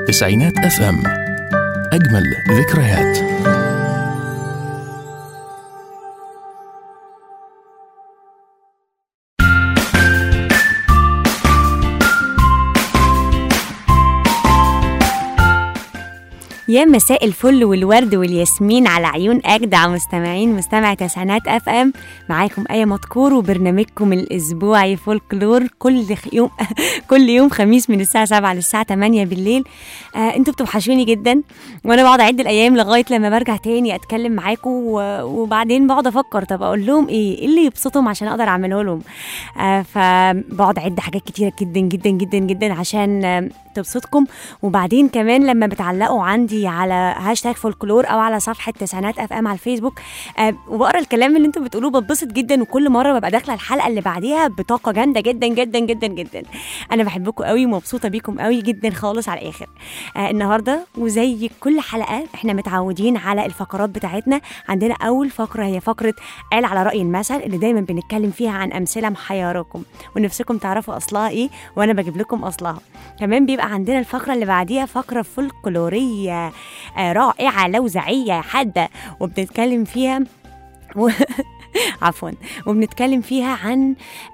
تسعينات اف ام اجمل ذكريات يا مساء الفل والورد والياسمين على عيون اجدع مستمعين مستمع تسعينات اف ام معاكم ايه مذكور وبرنامجكم الاسبوعي فولكلور كل خ- يوم كل يوم خميس من الساعه 7 للساعه 8 بالليل آه انتوا بتوحشوني جدا وانا بقعد اعد الايام لغايه لما برجع تاني اتكلم معاكم و- وبعدين بقعد افكر طب اقول لهم ايه ايه اللي يبسطهم عشان اقدر اعمله لهم آه فبقعد اعد حاجات كتيره جدا جدا جدا جدا عشان آه تبسطكم وبعدين كمان لما بتعلقوا عندي على هاشتاج فولكلور او على صفحه تسعينات اف ام على الفيسبوك آه وبقرا الكلام اللي انتوا بتقولوه بتبسط جدا وكل مره ببقى داخله الحلقه اللي بعديها بطاقه جامده جدا جدا جدا جدا انا بحبكم قوي ومبسوطه بيكم قوي جدا خالص على الاخر آه النهارده وزي كل حلقه احنا متعودين على الفقرات بتاعتنا عندنا اول فقره هي فقره قال على راي المثل اللي دايما بنتكلم فيها عن امثله محيراكم ونفسكم تعرفوا اصلها ايه وانا بجيب لكم اصلها كمان بيبقى عندنا الفقره اللي بعديها فقره فولكلوريه آه، رائعه لوزعيه حاده وبنتكلم فيها و... عفوا وبنتكلم فيها عن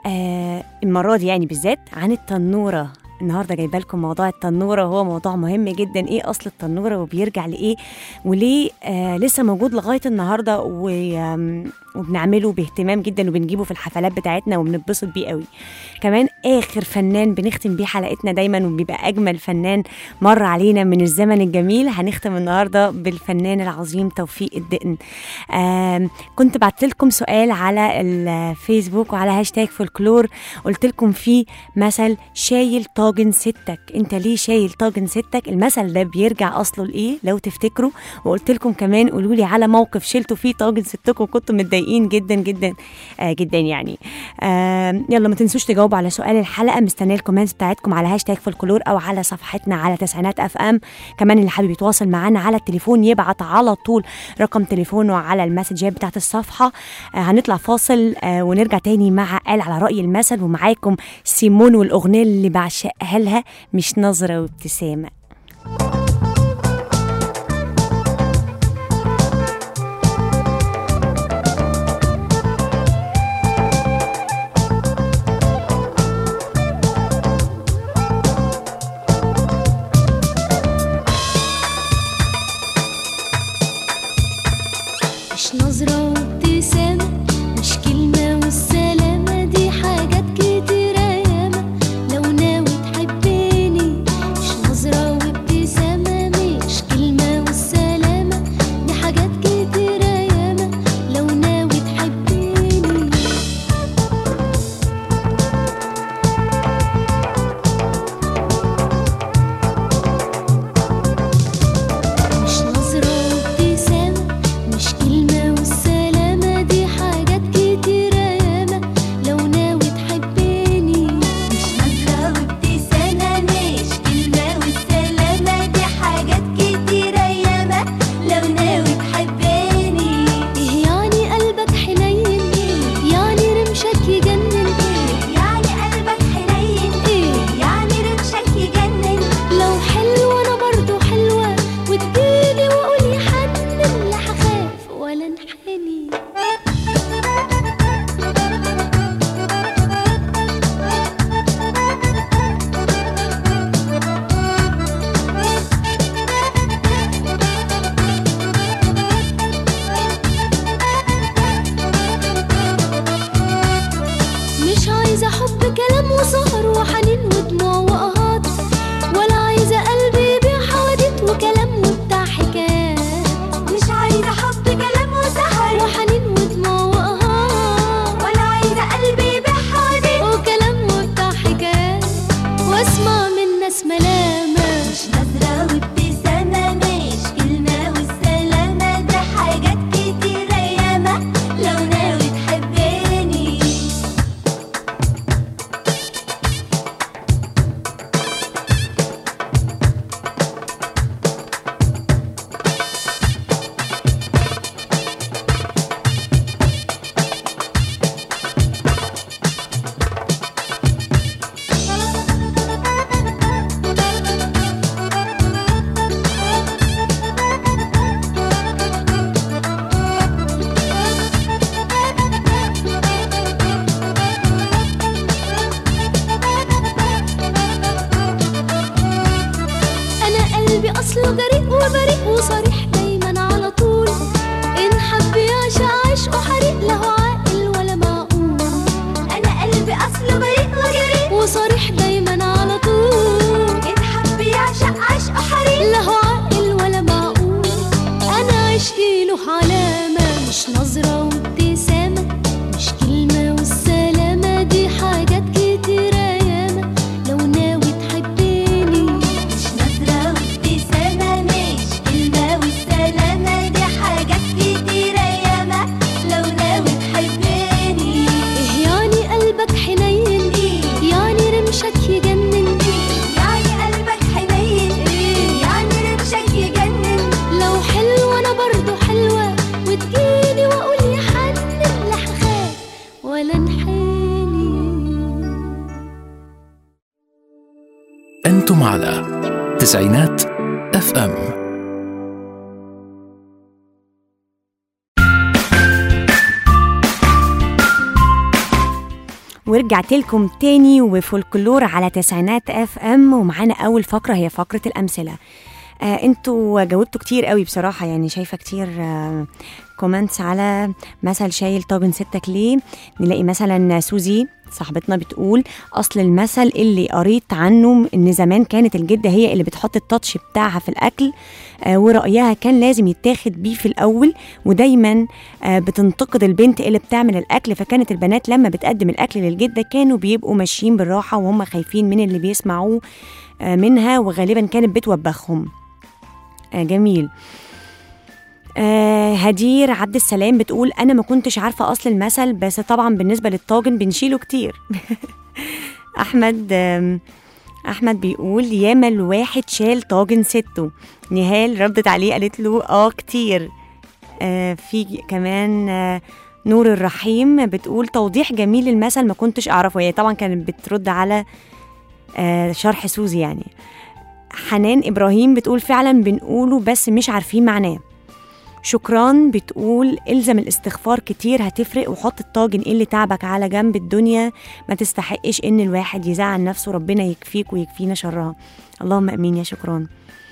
آه المره دي يعني بالذات عن التنوره النهارده جايبه لكم موضوع التنوره وهو موضوع مهم جدا ايه اصل التنوره وبيرجع لايه وليه آه لسه موجود لغايه النهارده و آم، وبنعمله باهتمام جدا وبنجيبه في الحفلات بتاعتنا وبنتبسط بيه قوي كمان اخر فنان بنختم بيه حلقتنا دايما وبيبقى اجمل فنان مر علينا من الزمن الجميل هنختم النهارده بالفنان العظيم توفيق الدقن آم، كنت بعت لكم سؤال على الفيسبوك وعلى هاشتاج فولكلور قلت لكم فيه مثل شايل طاجن ستك انت ليه شايل طاجن ستك المثل ده بيرجع اصله لايه لو تفتكروا وقلت لكم كمان قولوا لي على موقف شلتوا فيه طاجن ستكم وكنتوا متضايقين جدا جدا آه جدا يعني آه يلا ما تنسوش تجاوبوا على سؤال الحلقه مستنيه الكومنتس بتاعتكم على هاشتاج فولكلور او على صفحتنا على تسعينات اف ام كمان اللي حابب يتواصل معانا على التليفون يبعت على طول رقم تليفونه على المسجات بتاعت الصفحه آه هنطلع فاصل آه ونرجع تاني مع قال على راي المثل ومعاكم سيمون والاغنيه اللي بعشقها لها مش نظره وابتسامه مش نظرة وابتسامة مش كلمة والسلامة دي حاجات كتيرة ياما لو ناوي تحبني مش نظرة وابتسامة مش كلمة والسلامة دي حاجات كتيرة ياما لو ناوي تحبني مش نظرة وابتسامة مش كلمة والسلامة دي حاجات كتيرة ياما لو ناوي تحبني مش نظرة وابتسامة مش كلمة والسلامة دي حاجات كتيرة ياما لو ناوي تحبني ايه يعني قلبك حنين ايه يعني رمشك يجنن ايه يعني قلبك حنين ايه يعني رمشك يجنن لو حلوة انا برضو حلوة وتجيلي واقول يحنن لا هخاف ولا انحني مش عايزة حب كلام وسهر وحنين ودموع وقهات ولا عايزة قلبي يبيع حواديت وكلام وبتاع حكايات مش عايزة حب كلام وسهر وحنين ودموع وقهات ولا عايزة قلبي يبيع حواديت وكلام وبتاع حكايات واسمع من ناس ملامة مش نظرة وابتسامة مش كلمة والسلامة ده حاجات كتيرة ياما لو ناوي تحبني أصله جريء وبريء وصريح دايما على طول إن حب يعشق عشقه حريق له عاقل ولا معقول أنا قلبي أصله بريء وجريء وصريح دايما على طول إن حب يعشق عشقه حريق له عاقل ولا معقول أنا عشقي له علامة مش نظرة وابتسامة مش كلمة والسلامة دي حاجات كتيرة ياما لو ناوي تحبني مش نظرة وابتسامة مش كلمة والسلامة دي حاجات كتيرة ياما لو ناوي تحبني إيه يعني قلبك حنين يعني رمشك يجنن يعني قلبك حنين يعني رمشك يجنن لو حلوة أنا برضو حلوة وتجيني وأقول يا حنن لا هخاف ولا انحني أنتم على تسعينات اف ام ورجعت لكم تاني وفولكلور على تسعينات اف ام ومعانا اول فقره هي فقره الامثله آه انتوا جاوبتوا كتير قوي بصراحه يعني شايفه كتير آه كومنتس على مثل شايل طاجن ستك ليه نلاقي مثلا سوزي صاحبتنا بتقول اصل المثل اللي قريت عنه ان زمان كانت الجده هي اللي بتحط التاتش بتاعها في الاكل آه ورأيها كان لازم يتاخد بيه في الأول ودايما آه بتنتقد البنت اللي بتعمل الأكل فكانت البنات لما بتقدم الأكل للجدة كانوا بيبقوا ماشيين بالراحة وهم خايفين من اللي بيسمعوه آه منها وغالبا كانت بتوبخهم آه جميل آه هدير عبد السلام بتقول انا ما كنتش عارفه اصل المثل بس طبعا بالنسبه للطاجن بنشيله كتير احمد آم، احمد بيقول ياما الواحد شال طاجن سته نهال ردت عليه قالت له اه كتير آه في كمان آه نور الرحيم بتقول توضيح جميل للمثل ما كنتش اعرفه هي طبعا كانت بترد على آه شرح سوزي يعني حنان ابراهيم بتقول فعلا بنقوله بس مش عارفين معناه شكران بتقول الزم الاستغفار كتير هتفرق وحط الطاجن اللي تعبك على جنب الدنيا ما تستحقش ان الواحد يزعل نفسه ربنا يكفيك ويكفينا شرها اللهم امين يا شكران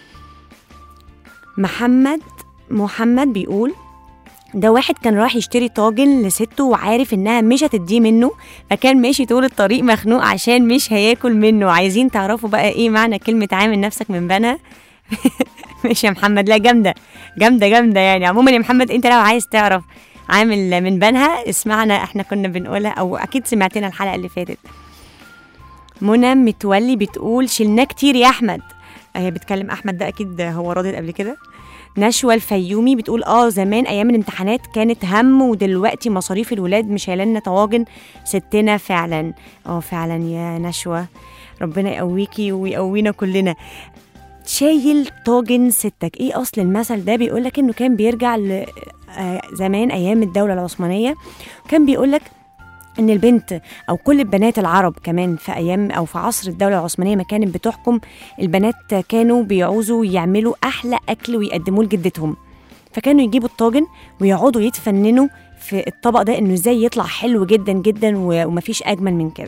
محمد محمد بيقول ده واحد كان رايح يشتري طاجن لسته وعارف انها مش هتديه منه فكان ماشي طول الطريق مخنوق عشان مش هياكل منه عايزين تعرفوا بقى ايه معنى كلمة عامل نفسك من بنا ماشي يا محمد لا جامدة جامدة جامدة يعني عموما يا محمد انت لو عايز تعرف عامل من بنها اسمعنا احنا كنا بنقولها او اكيد سمعتنا الحلقة اللي فاتت منى متولي بتقول شلناه كتير يا احمد هي بتكلم احمد ده اكيد هو راضي قبل كده نشوى الفيومي بتقول اه زمان ايام الامتحانات كانت هم ودلوقتي مصاريف الولاد مش هيلنا طواجن ستنا فعلا اه فعلا يا نشوى ربنا يقويكي ويقوينا كلنا شايل طاجن ستك ايه اصل المثل ده بيقولك انه كان بيرجع ل آه، زمان ايام الدوله العثمانيه كان بيقولك ان البنت او كل البنات العرب كمان في ايام او في عصر الدوله العثمانيه ما كانت بتحكم البنات كانوا بيعوزوا يعملوا احلى اكل ويقدموه لجدتهم فكانوا يجيبوا الطاجن ويقعدوا يتفننوا في الطبق ده انه ازاي يطلع حلو جدا جدا و- ومفيش اجمل من كده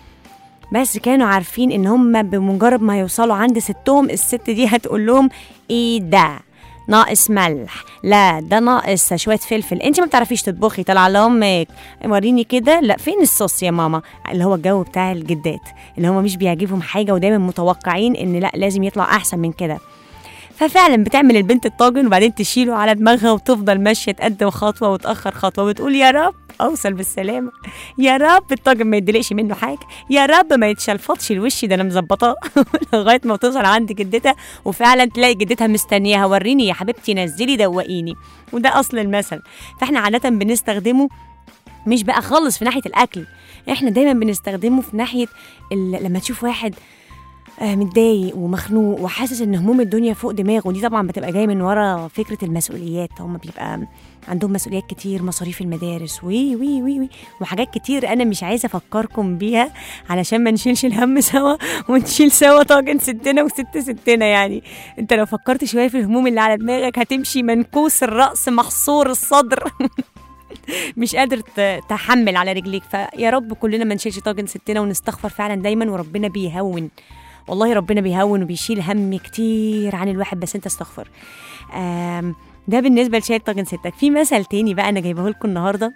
بس كانوا عارفين ان هم بمجرد ما يوصلوا عند ستهم الست دي هتقول لهم ايه ده ناقص ملح لا ده ناقص شويه فلفل انت ما بتعرفيش تطبخي طلع لامك وريني كده لا فين الصوص يا ماما اللي هو الجو بتاع الجدات اللي هم مش بيعجبهم حاجه ودايما متوقعين ان لا لازم يطلع احسن من كده ففعلا بتعمل البنت الطاجن وبعدين تشيله على دماغها وتفضل ماشيه تقدم خطوه وتاخر خطوه وتقول يا رب اوصل بالسلامه يا رب الطاجن ما يدلقش منه حاجه يا رب ما يتشلفطش الوش ده انا مظبطاه لغايه ما توصل عند جدتها وفعلا تلاقي جدتها مستنياها وريني يا حبيبتي نزلي دوقيني وده اصل المثل فاحنا عاده بنستخدمه مش بقى خالص في ناحيه الاكل احنا دايما بنستخدمه في ناحيه ال- لما تشوف واحد آه، متضايق ومخنوق وحاسس ان هموم الدنيا فوق دماغه ودي طبعا بتبقى جايه من ورا فكره المسؤوليات هم بيبقى عندهم مسؤوليات كتير مصاريف المدارس وي وي وي وي وحاجات كتير انا مش عايزه افكركم بيها علشان ما نشيلش الهم سوا ونشيل سوا طاجن ستنا وست ستنا يعني انت لو فكرت شويه في الهموم اللي على دماغك هتمشي منكوس الراس محصور الصدر مش قادر ت- تحمل على رجليك فيا رب كلنا ما نشيلش طاجن ستنا ونستغفر فعلا دايما وربنا بيهون والله ربنا بيهون وبيشيل هم كتير عن الواحد بس انت استغفر آم، ده بالنسبه لشاي طاجن ستك في مثل تاني بقى انا جايبه لكم النهارده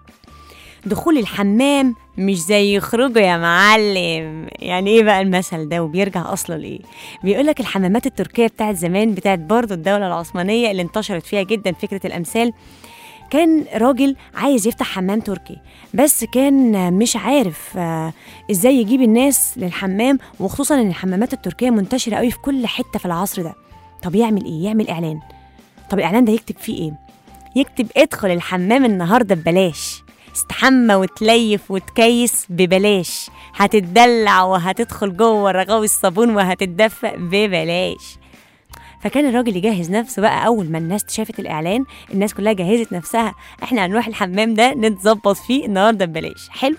دخول الحمام مش زي يخرجوا يا معلم يعني ايه بقى المثل ده وبيرجع اصلا لايه بيقول لك الحمامات التركيه بتاعت زمان بتاعت برضه الدوله العثمانيه اللي انتشرت فيها جدا فكره الامثال كان راجل عايز يفتح حمام تركي بس كان مش عارف آه، ازاي يجيب الناس للحمام وخصوصا ان الحمامات التركيه منتشره قوي في كل حته في العصر ده طب يعمل ايه يعمل اعلان طب الاعلان ده يكتب فيه ايه يكتب ادخل الحمام النهارده ببلاش استحمى وتليف وتكيس ببلاش هتتدلع وهتدخل جوه رغاوي الصابون وهتتدفى ببلاش فكان الراجل يجهز نفسه بقى اول ما الناس شافت الاعلان الناس كلها جهزت نفسها احنا هنروح الحمام ده نتظبط فيه النهارده ببلاش حلو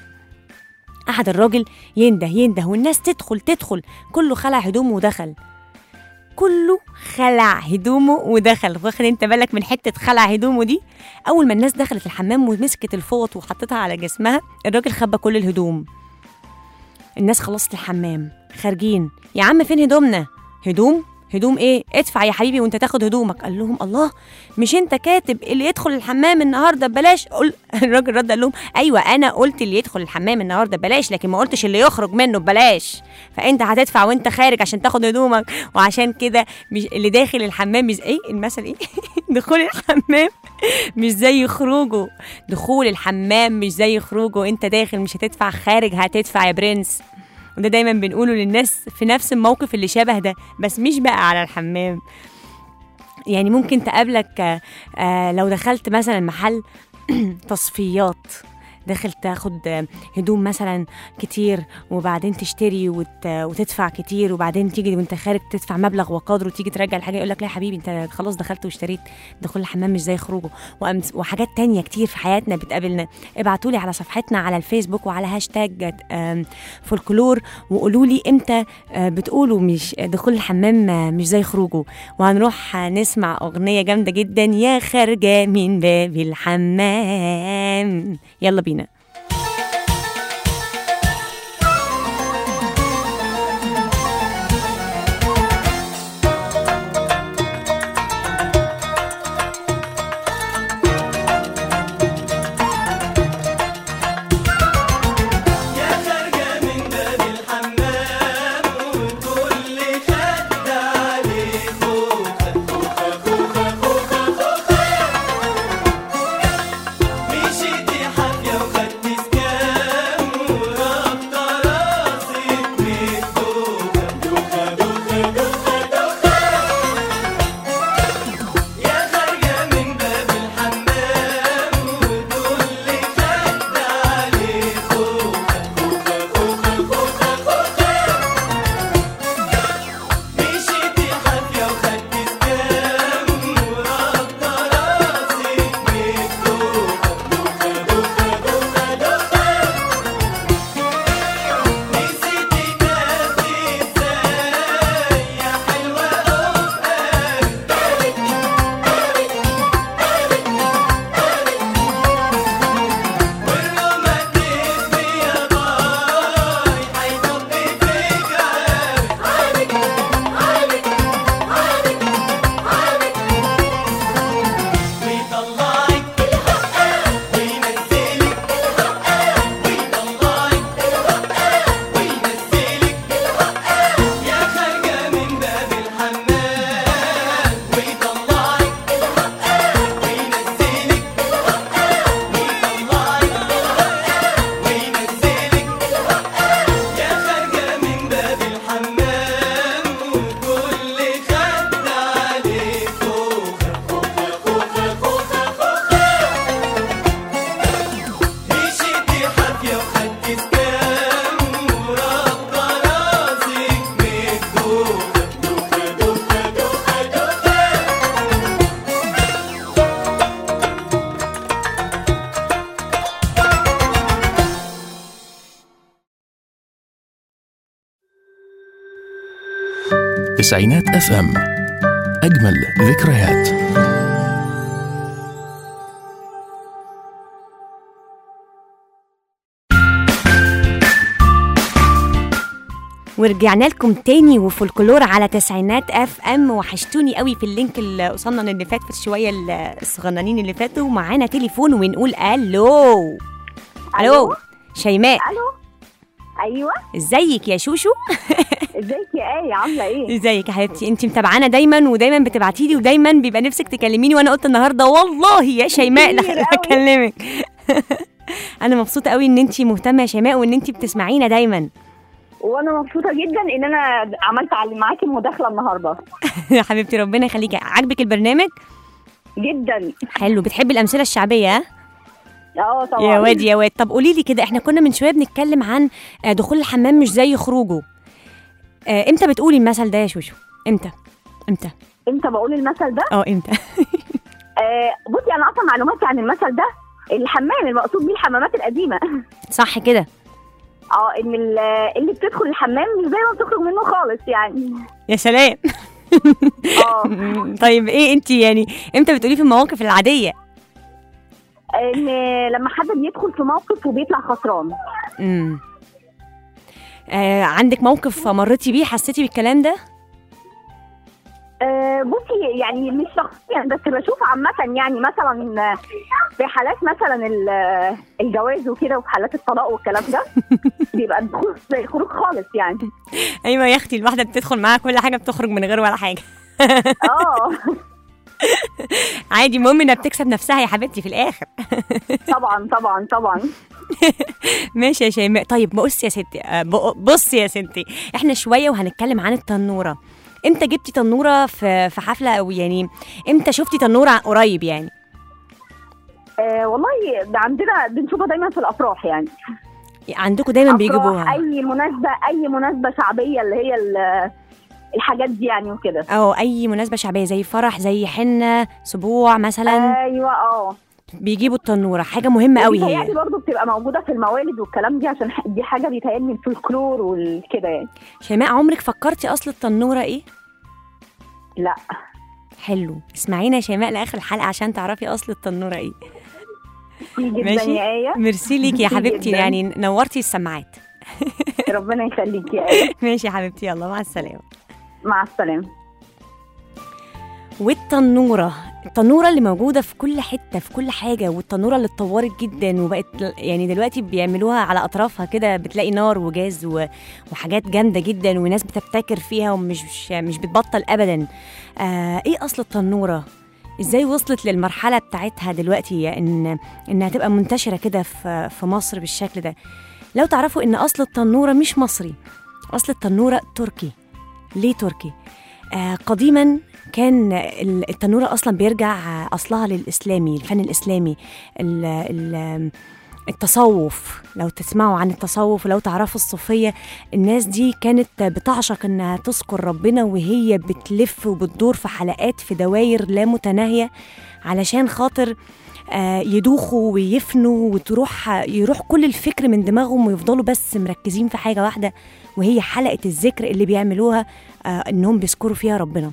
قعد الراجل ينده ينده والناس تدخل تدخل كله خلع هدومه ودخل كله خلع هدومه ودخل واخد انت بالك من حته خلع هدومه دي اول ما الناس دخلت الحمام ومسكت الفوط وحطتها على جسمها الراجل خبى كل الهدوم الناس خلصت الحمام خارجين يا عم فين هدومنا هدوم هدوم ايه ادفع يا حبيبي وانت تاخد هدومك قال لهم الله مش انت كاتب اللي يدخل الحمام النهارده ببلاش قل الراجل رد قال لهم ايوه انا قلت اللي يدخل الحمام النهارده ببلاش لكن ما قلتش اللي يخرج منه ببلاش فانت هتدفع وانت خارج عشان تاخد هدومك وعشان كده مش اللي داخل الحمام مش ايه المثل ايه دخول الحمام مش زي خروجه دخول الحمام مش زي خروجه انت داخل مش هتدفع خارج هتدفع يا برنس وده دايما بنقوله للناس في نفس الموقف اللي شبه ده بس مش بقى على الحمام يعني ممكن تقابلك آه، آه، لو دخلت مثلا محل تصفيات داخل تاخد آه، هدوم مثلا كتير وبعدين تشتري وت... وتدفع كتير وبعدين تيجي وانت خارج تدفع مبلغ وقدره وتيجي ترجع الحاجه يقول لك لا يا حبيبي انت خلاص دخلت واشتريت دخول الحمام مش زي خروجه وأمس... وحاجات تانية كتير في حياتنا بتقابلنا ابعتوا لي على صفحتنا على الفيسبوك وعلى هاشتاج آم، فولكلور وقولوا لي امتى آه، بتقولوا مش دخول الحمام آه، مش زي خروجه وهنروح آه، نسمع اغنيه جامده جدا يا خارجه من باب الحمام يلا بينا مشيتي حافية وخدتي سكام ورابطة راسك بالدوخة دوخة دوخة دوخة دوخة يا خارجة من باب الحمام وكل خد عليه خوخة خوخة خوخة خوخة خوخة مشيتي حافية وخدتي سكام ورابطة راسك بالدوخة دوخة دوخة دوخة دوخة نسيتي تاخدي ازاي يا حلوة أوقات والروماتيزم يا باي حيطبي فيك عارف ويطلعك وينزلك ويطلعك وينزلك يا خارجة من باب الحمام ويطلعك وينزلك ويطلعك وينزلك يا خارجة من باب الحمام وكل خد عليه خوخة خوخة خوخة خوخة خوخة مشيتي حافية وخدتي سكام ورابطة راسك بالدوخة دوخة دوخة دوخة دوخة تسعينات اف ام اجمل ذكريات ورجعنا لكم تاني وفولكلور على تسعينات اف ام وحشتوني قوي في اللينك اللي وصلنا اللي فات في شويه ال- الصغننين اللي فاتوا معانا تليفون ونقول الو الو شيماء الو ايوه ازيك يا شوشو ازيك يا ايه عامله ايه ازيك يا حبيبتي انت متابعانا دايما ودايما بتبعتي لي ودايما بيبقى نفسك تكلميني وانا قلت النهارده والله يا شيماء كتير لا قوي. اكلمك انا مبسوطه قوي ان انت مهتمه يا شيماء وان انت بتسمعينا دايما وانا مبسوطه جدا ان انا عملت على معاكي المداخله النهارده يا حبيبتي ربنا يخليكي عاجبك البرنامج جدا حلو بتحبي الامثله الشعبيه ها اه طبعا يا واد يا واد طب قولي لي كده احنا كنا من شويه بنتكلم عن آه، دخول الحمام مش زي خروجه آه، امتى بتقولي المثل ده يا شوشو امتى امتى امتى بقول المثل ده اه امتى آه بصي انا اصلا معلوماتي عن المثل ده الحمام المقصود بيه الحمامات القديمه صح كده اه ان ال- اللي بتدخل الحمام مش زي ما بتخرج منه خالص يعني يا سلام اه طيب ايه انت يعني امتى بتقوليه في المواقف العاديه ان لما حد بيدخل في موقف وبيطلع خسران امم آه عندك موقف مريتي بيه حسيتي بالكلام ده آه، بصي يعني مش شخصيا بس بشوف عامة يعني مثلا في حالات مثلا ال- الجواز وكده وفي حالات الطلاق والكلام ده بيبقى الدخول زي الخروج خالص يعني ايوه يا اختي الواحده بتدخل معاها كل حاجه بتخرج من غير ولا حاجه اه عادي المهم انها بتكسب نفسها يا حبيبتي في الاخر طبعا طبعا طبعا ماشي يا شيماء طيب بصي يا ستي آه، ب- بصي يا ستي احنا شويه وهنتكلم عن التنوره امتى جبتي تنوره في في حفله او يعني امتى شفتي تنوره قريب يعني آه والله ده عندنا بنشوفها دايما في الافراح يعني عندكم دايما أفراح، بيجيبوها اي مناسبة اي مناسبة شعبية اللي هي ال- الحاجات دي يعني وكده او اي مناسبه شعبيه زي فرح زي حنه سبوع مثلا ايوه اه بيجيبوا التنوره حاجه مهمه قوي هي بيتهيألي برضه بتبقى موجودة في الموالد والكلام دي عشان ح- دي حاجة بيتهيألي من الفولكلور والكده يعني شيماء عمرك فكرتي اصل التنوره ايه لا حلو اسمعينا يا شيماء لاخر الحلقه عشان تعرفي اصل التنوره ايه ميرسي جدا ماشي يا آية ميرسي ليكي يا ميرسي حبيبتي جداً. يعني نورتي السماعات ربنا يخليك يا آية ماشي يا حبيبتي يلا مع السلامه مع السلامة والتنوره التنوره اللي موجوده في كل حته في كل حاجه والتنوره اللي اتطورت جدا وبقت يعني دلوقتي بيعملوها على اطرافها كده بتلاقي نار وجاز و- وحاجات جامده جدا وناس بتبتكر فيها ومش مش, مش بتبطل ابدا آه ايه اصل التنوره ازاي وصلت للمرحله بتاعتها دلوقتي ان انها تبقى منتشره كده في في مصر بالشكل ده لو تعرفوا ان اصل التنوره مش مصري اصل التنوره تركي ليه تركي آه قديما كان ال- التنوره اصلا بيرجع آه، اصلها للاسلامي الفن الاسلامي ال ال التصوف لو تسمعوا عن التصوف ولو تعرفوا الصوفية الناس دي كانت بتعشق انها تذكر ربنا وهي بتلف وبتدور في حلقات في دواير لا متناهية علشان خاطر آه، يدوخوا ويفنوا وتروح يروح كل الفكر من دماغهم ويفضلوا بس مركزين في حاجة واحدة وهي حلقة الذكر اللي بيعملوها آه، انهم بيذكروا فيها ربنا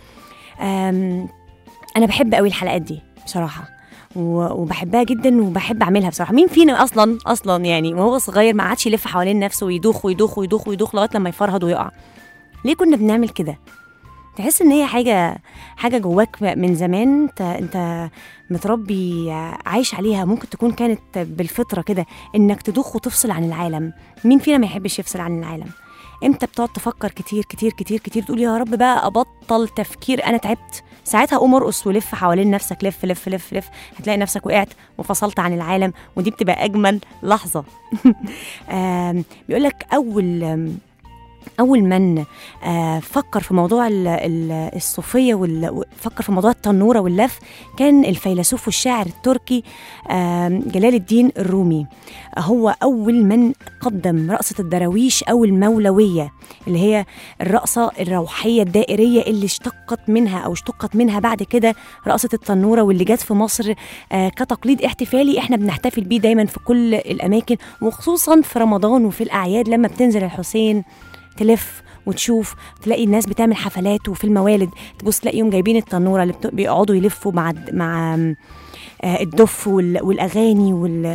آم، انا بحب قوي الحلقات دي بصراحه و- وبحبها جدا وبحب اعملها بصراحه مين فينا اصلا اصلا يعني وهو صغير ما عادش يلف حوالين نفسه ويدوخ ويدوخ ويدوخ ويدوخ لغايه لما يفرهد ويقع ليه كنا بنعمل كده تحس ان هي حاجه حاجه جواك من زمان انت انت متربي عايش عليها ممكن تكون كانت بالفطره كده انك تدوخ وتفصل عن العالم مين فينا ما يحبش يفصل عن العالم امتى بتقعد تفكر كتير كتير كتير كتير تقول يا رب بقى ابطل تفكير انا تعبت ساعتها قوم ارقص ولف حوالين نفسك لف لف لف لف هتلاقي نفسك وقعت وفصلت عن العالم ودي بتبقى اجمل لحظه بيقول لك اول آم، اول من آه، فكر في موضوع ال- ال- الصوفيه وال- فكر في موضوع التنوره واللف كان الفيلسوف والشاعر التركي آم، جلال الدين الرومي هو اول من قدم رقصه الدراويش او المولويه اللي هي الرقصه الروحيه الدائريه اللي اشتقت منها او اشتقت منها بعد كده رقصه التنوره واللي جت في مصر آه، كتقليد احتفالي احنا بنحتفل بيه دايما في كل الاماكن وخصوصا في رمضان وفي الاعياد لما بتنزل الحسين تلف وتشوف تلاقي الناس بتعمل حفلات وفي الموالد تبص تلاقيهم جايبين التنوره اللي بت- بيقعدوا يلفوا مع الد- مع آم، آه، الدف وال- والاغاني وال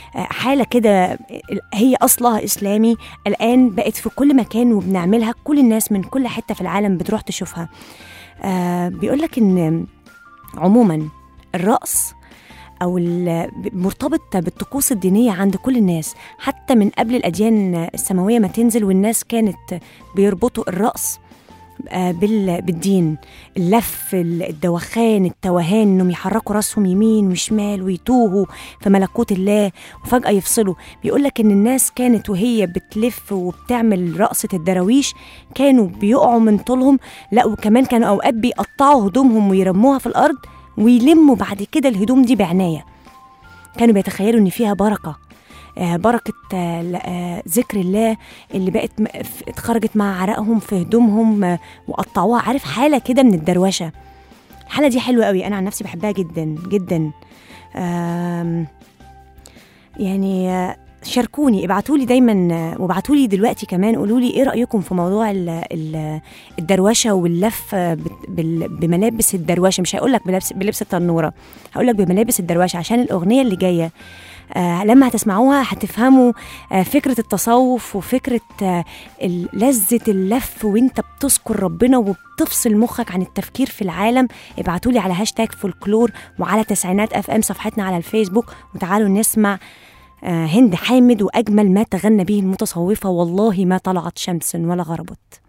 آه، حاله كده هي اصلها اسلامي الان بقت في كل مكان وبنعملها كل الناس من كل حته في العالم بتروح تشوفها آه بيقول لك ان عموما الرقص او ال- مرتبط بالطقوس الدينيه عند كل الناس حتى من قبل الاديان السماويه ما تنزل والناس كانت بيربطوا الرقص آه، بال- بالدين اللف ال- الدوخان التوهان انهم يحركوا راسهم يمين وشمال ويتوهوا في ملكوت الله وفجاه يفصلوا بيقول لك ان الناس كانت وهي بتلف وبتعمل رقصه الدراويش كانوا بيقعوا من طولهم لا وكمان كانوا اوقات بيقطعوا هدومهم ويرموها في الارض ويلموا بعد كده الهدوم دي بعنايه كانوا بيتخيلوا ان فيها بركه آه، بركة آه، ل- آه، ذكر الله اللي بقت م- ف- اتخرجت مع عرقهم في هدومهم آه، وقطعوها عارف حالة كده من الدروشة الحالة دي حلوة قوي أنا عن نفسي بحبها جدا جدا آم، يعني آه، شاركوني ابعتوا لي دايما آه، وابعتوا لي دلوقتي كمان قولوا لي ايه رايكم في موضوع ال ال الدروشه واللف آه، بت- بال- بملابس الدروشه مش هقول لك بلبس بلبس التنوره هقول لك بملابس الدروشه عشان الاغنيه اللي جايه آه لما هتسمعوها هتفهموا آه فكرة التصوف وفكرة آه ال- لذة اللف وانت بتذكر ربنا وبتفصل مخك عن التفكير في العالم ابعتولي على هاشتاج فولكلور وعلى تسعينات اف ام صفحتنا على الفيسبوك وتعالوا نسمع آه هند حامد واجمل ما تغنى به المتصوفة والله ما طلعت شمس ولا غربت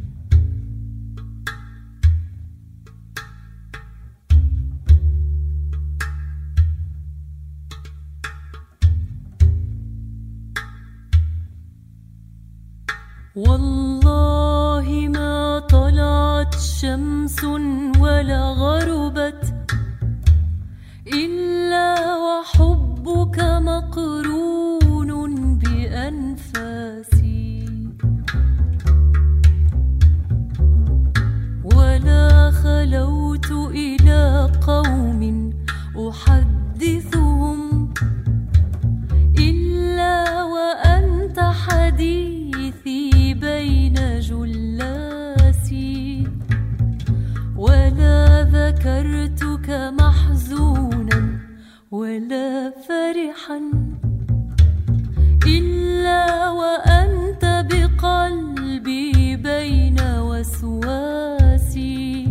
والله ما طلعت شمس ولا غربت إلا وحبك مقرون بأنفاسي ولا خلوت إلى قوم أحدثهم إلا وأنت حديثي بين جلاسي ولا ذكرتك محزونا ولا فرحا إلا وأنت بقلبي بين وسواسي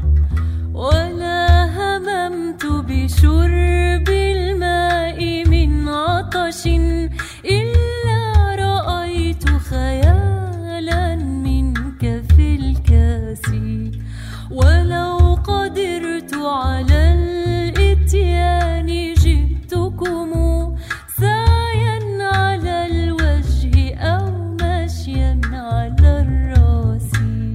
ولا هممت بشرب الماء من عطش إلا رأيت خيالا منك في الكاس ولو قدرت على الإتيان جئتكم سعيا على الوجه أو مشيا على الراس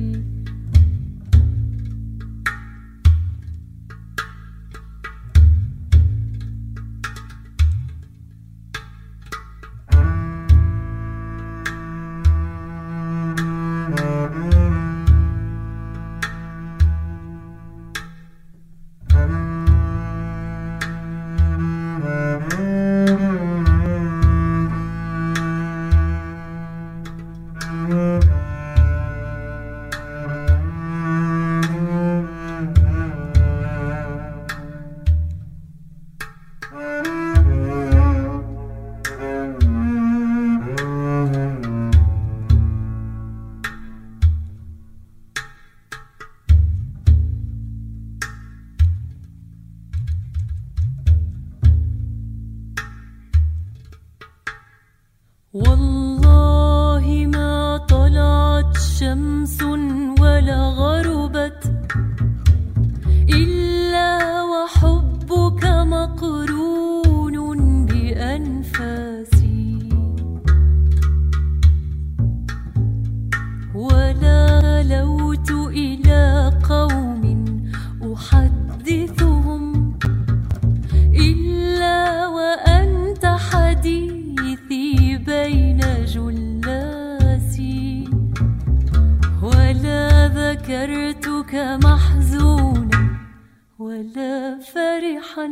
والله ما طلعت شمس ولا غربت إلا وحبك مقرون بأنفاسي ولا لوت إلى قوم أحدثهم إلا وأنت حديثي بين جلاسي ولا ذكرتك محزونا ولا فرحا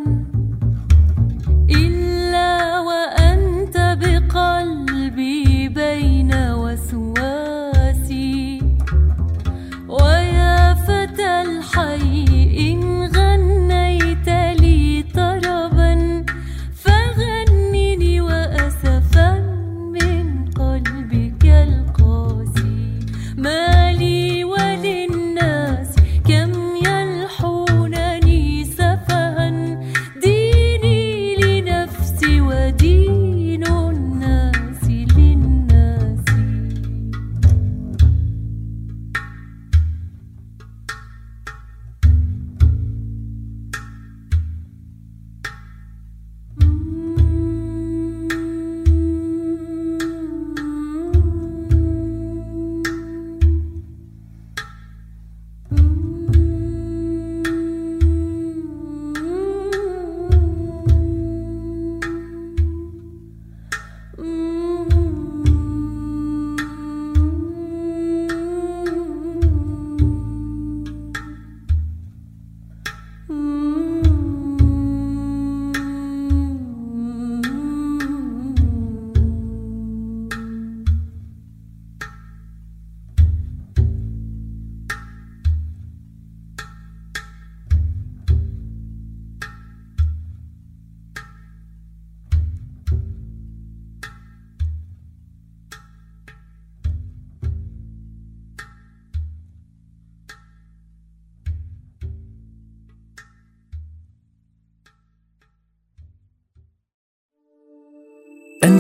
إلا وأنت بقلبي بين وسواسي ويا فتى الحي إن غنيت لي طربا فغنني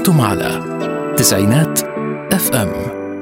أنتم على تسعينات اف ام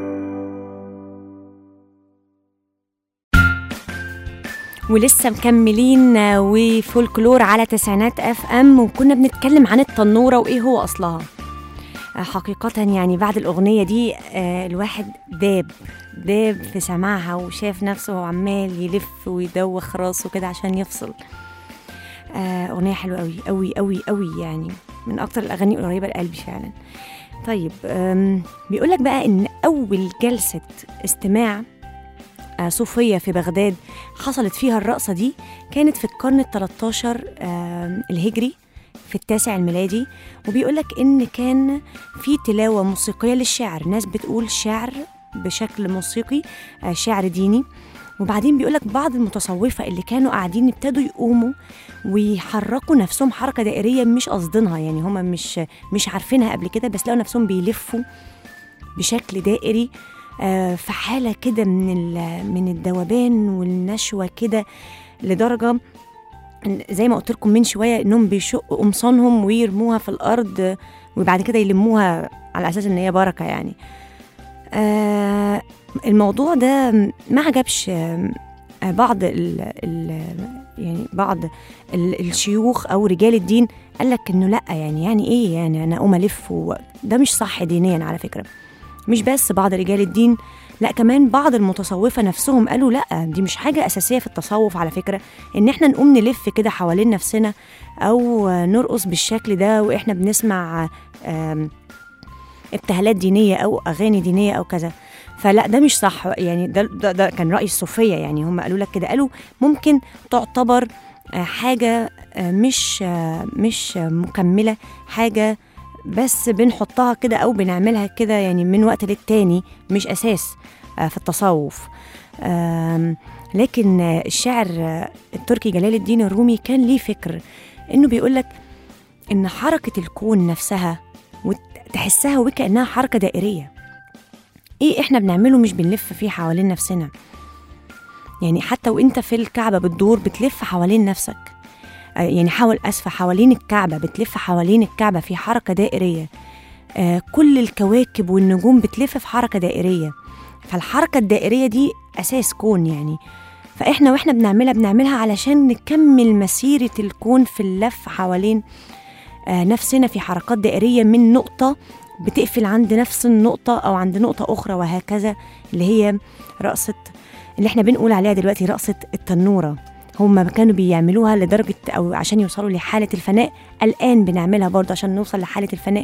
ولسه مكملين آه، وفولكلور على تسعينات اف ام وكنا بنتكلم عن التنوره وايه هو اصلها آه، حقيقة يعني بعد الأغنية دي آه، الواحد داب داب في سماعها وشاف نفسه هو عمال يلف ويدوخ راسه كده عشان يفصل آه، أغنية حلوة أوي أوي أوي أوي يعني من أكتر الأغاني القريبة لقلبي فعلا طيب آم، بيقولك بقى إن أول جلسة استماع آه، صوفية في بغداد حصلت فيها الرقصة دي كانت في القرن ال 13 آم، الهجري في التاسع الميلادي وبيقولك إن كان في تلاوة موسيقية للشعر ناس بتقول شعر بشكل موسيقي آه، شعر ديني وبعدين بيقولك بعض المتصوفة اللي كانوا قاعدين ابتدوا يقوموا ويحركوا نفسهم حركة دائرية مش قصدينها يعني هم مش مش عارفينها قبل كده بس لقوا نفسهم بيلفوا بشكل دائري آه، في حالة كده من ال- من الذوبان والنشوة كده لدرجة إن زي ما قلت لكم من شوية انهم بيشقوا قمصانهم ويرموها في الارض آه، وبعد كده يلموها على اساس ان هي بركة يعني آه الموضوع ده ما عجبش آه، بعض ال ال يعني بعض ال الشيوخ او رجال الدين قال لك انه لا يعني يعني ايه يعني انا اقوم الف و- ده مش صح دينيا على فكره مش بس بعض رجال الدين لا كمان بعض المتصوفة نفسهم قالوا لا دي مش حاجة أساسية في التصوف على فكرة إن إحنا نقوم نلف كده حوالين نفسنا أو نرقص بالشكل ده وإحنا بنسمع آم، ابتهالات دينية أو أغاني دينية أو كذا فلا ده مش صح يعني ده, ده, ده كان رأي الصوفية يعني هم قالوا لك كده قالوا ممكن تعتبر آه، حاجة آه، مش آه، مش آه، مكملة حاجة بس بنحطها كده او بنعملها كده يعني من وقت للتاني مش اساس آه، في التصوف آم، لكن آه، الشاعر آه، التركي جلال الدين الرومي كان ليه فكر انه بيقولك ان حركة الكون نفسها وتحسها وكأنها حركة دائرية ايه احنا بنعمله مش بنلف فيه حوالين نفسنا يعني حتى وانت في الكعبة بتدور بتلف حوالين نفسك آه، يعني حاول أسفة حوالين الكعبة بتلف حوالين الكعبة في حركة دائرية آه، كل الكواكب والنجوم بتلف في حركة دائرية فالحركة الدائرية دي أساس كون يعني فإحنا وإحنا بنعملها بنعملها علشان نكمل مسيرة الكون في اللف حوالين آه، نفسنا في حركات دائرية من نقطة بتقفل عند نفس النقطة أو عند نقطة أخرى وهكذا اللي هي رقصة اللي احنا بنقول عليها دلوقتي رقصة التنورة هم كانوا بيعملوها لدرجة أو عشان يوصلوا لحالة الفناء الآن بنعملها برضه عشان نوصل لحالة الفناء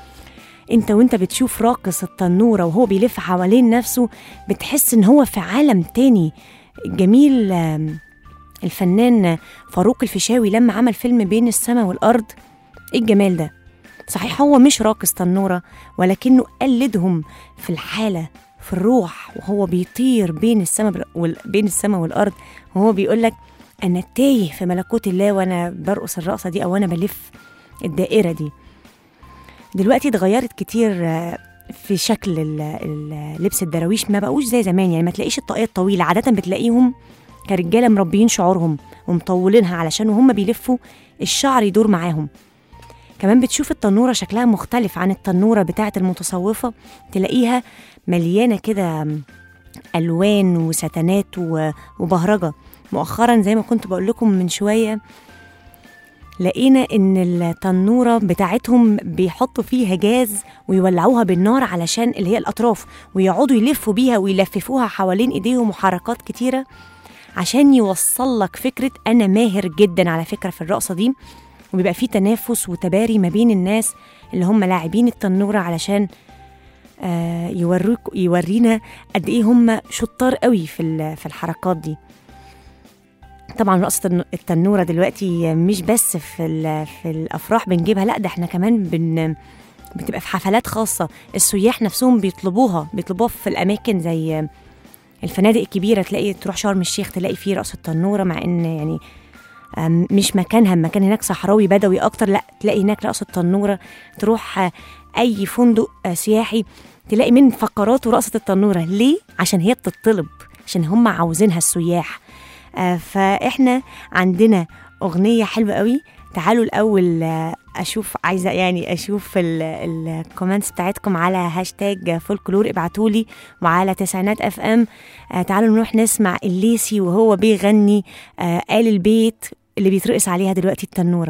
انت وانت بتشوف راقص التنورة وهو بيلف حوالين نفسه بتحس ان هو في عالم تاني جميل آم، الفنان فاروق الفيشاوي لما عمل فيلم بين السماء والأرض ايه الجمال ده صحيح هو مش راقص تنورة ولكنه قلدهم في الحالة في الروح وهو بيطير بين السماء وال... بين السماء والأرض وهو بيقول لك أنا تايه في ملكوت الله وأنا برقص الرقصة دي أو أنا بلف الدائرة دي دلوقتي اتغيرت كتير آه، في شكل ال- ال- لبس الدراويش ما بقوش زي زمان يعني ما تلاقيش الطاقية الطويلة عادة بتلاقيهم كرجالة مربيين شعورهم ومطولينها علشان وهم بيلفوا الشعر يدور معاهم كمان بتشوف التنورة شكلها مختلف عن التنورة بتاعة المتصوفة تلاقيها مليانة كده ألوان وستانات و- وبهرجة مؤخرا زي ما كنت بقول لكم من شوية لقينا ان التنوره بتاعتهم بيحطوا فيها جاز ويولعوها بالنار علشان اللي هي الاطراف ويقعدوا يلفوا بيها ويلففوها حوالين ايديهم وحركات كتيره عشان يوصل لك فكره انا ماهر جدا على فكره في الرقصه دي وبيبقى في تنافس وتباري ما بين الناس اللي هم لاعبين التنوره علشان آه يوروك يورينا قد ايه هم شطار قوي في ال- في الحركات دي طبعا رقصة الن- التنورة دلوقتي مش بس في ال- في الأفراح بنجيبها لا ده احنا كمان بن بتبقى في حفلات خاصة السياح نفسهم بيطلبوها بيطلبوها في الأماكن زي الفنادق الكبيرة تلاقي تروح شرم الشيخ تلاقي فيه رقصة تنورة مع إن يعني آم، مش مكانها المكان هناك صحراوي بدوي أكتر لا تلاقي هناك رقصة تنورة تروح آه، أي فندق آه، سياحي تلاقي من فقراته رقصة التنورة ليه؟ عشان هي بتطلب عشان هم عاوزينها السياح آه، فاحنا عندنا اغنيه حلوه قوي تعالوا الاول آه، اشوف عايزه يعني اشوف الكومنتس بتاعتكم على هاشتاج فولكلور ابعتوا لي وعلى تسعينات اف ام آه تعالوا نروح نسمع الليسي وهو بيغني آه آل البيت اللي بيترقص عليها دلوقتي التنوره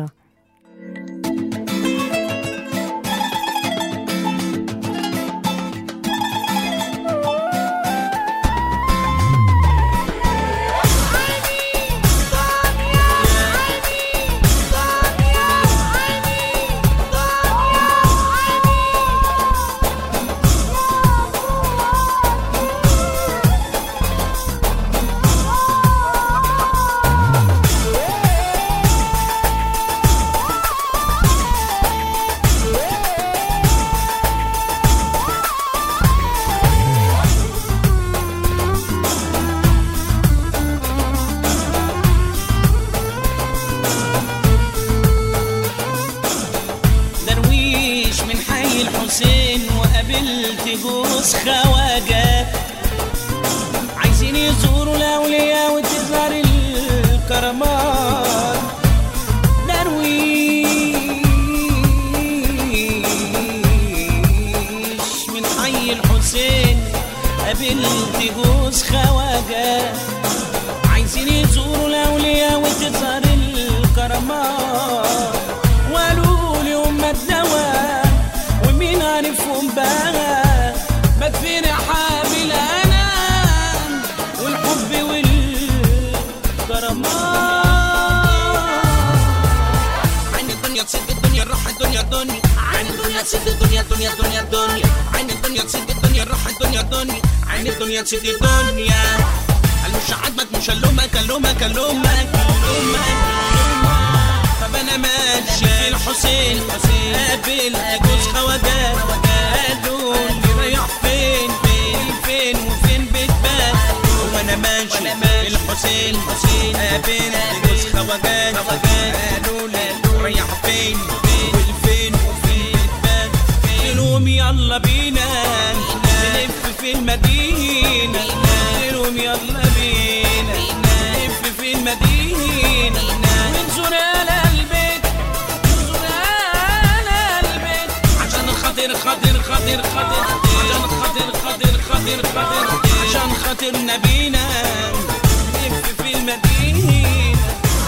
درويش من حي الحسين وقابلت جوز خواجات عايزين يزوروا الاولياء وتظهر الكرامات درويش من حي الحسين قابلت جوز خواجات عايزين يزوروا الاولياء وتظهر الكرامات وقالوا لي هم الدواء ومين عارفهم بقى ما كفينا حامل انام والحب والكرامات عين الدنيا تسد الدنيا راح الدنيا الدنيا عين الدنيا تسد الدنيا الدنيا الدنيا الدنيا عين الدنيا تسد الدنيا راح الدنيا الدنيا عين الدنيا تسد الدنيا المش عاجبك مش هلومك هلومك هلومك هلومك طب انا ماشي الحسين قابل جوز خواجات قالوا لي رايح فين فين فين وفين بتبات وانا ماشي الحسين قابل جوز خواجات قالوا لي رايح فين فين وفين بتبات قلت لهم يلا بينا نلف في المدينة قلت لهم يلا بينا نلف في المدينة ونزور على البيت ونزور على البيت عشان خاطر خاطر خاطر خاطر عشان خاطر خاطر خاطر خاطر عشان خاطر نبينا نلف في المدينة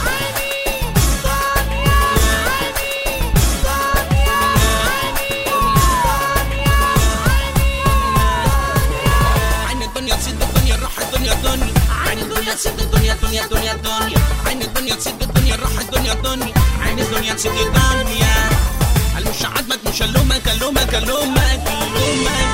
عين الدنيا تسد الدنيا راح الدنيا الدنيا عين الدنيا تسد الدنيا الدنيا الدنيا الدنيا عين الدنيا تسد الدنيا راح الدنيا الدنيا عين الدنيا تسد الدنيا المش عاجبك مش هلومك هلومك هلومك هلومك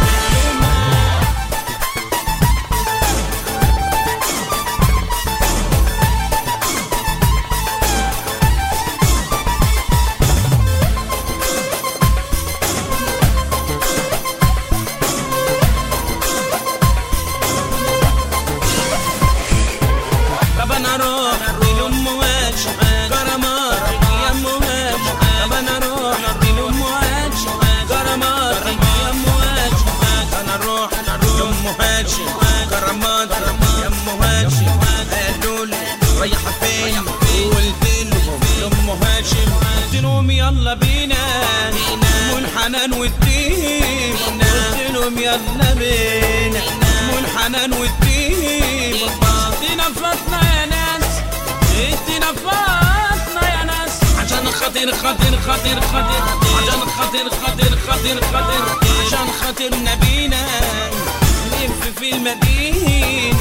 طب انا اروح لام وهاج كرامات يا ام وهاج طب انا اروح لام وهاج كرامات يا ام وهاج انا اروح لام وهاج كرامات يا ام وهاج قالوا لي رايحه فين قلت لهم لام هاشم قلت لهم يلا بينا والحنان والدين قلت لهم يلا بينا والحنان والدين ادينا فلتنا يا ناس ادينا فلتنا يا ناس عشان خاطر خاطر خاطر خاطر عشان خاطر خاطر خاطر خاطر عشان خاطر نبينا نلف في المدينة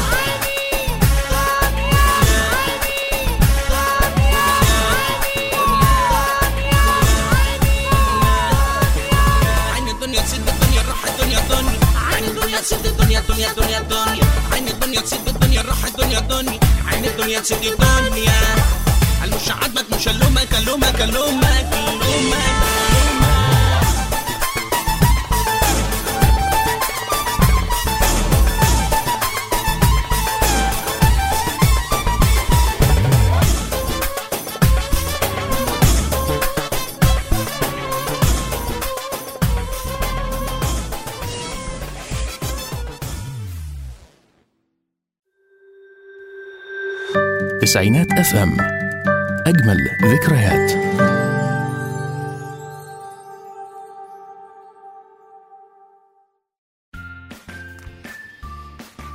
عين الدنيا تسد الدنيا راح الدنيا الدنيا عين الدنيا تسد الدنيا الدنيا الدنيا الدنيا عين الدنيا تسد الدنيا راح الدنيا الدنيا عين الدنيا تسد الدنيا المش عاجبك مش هلومك هلومك هلومك هلومك تسعينات اف ام اجمل ذكريات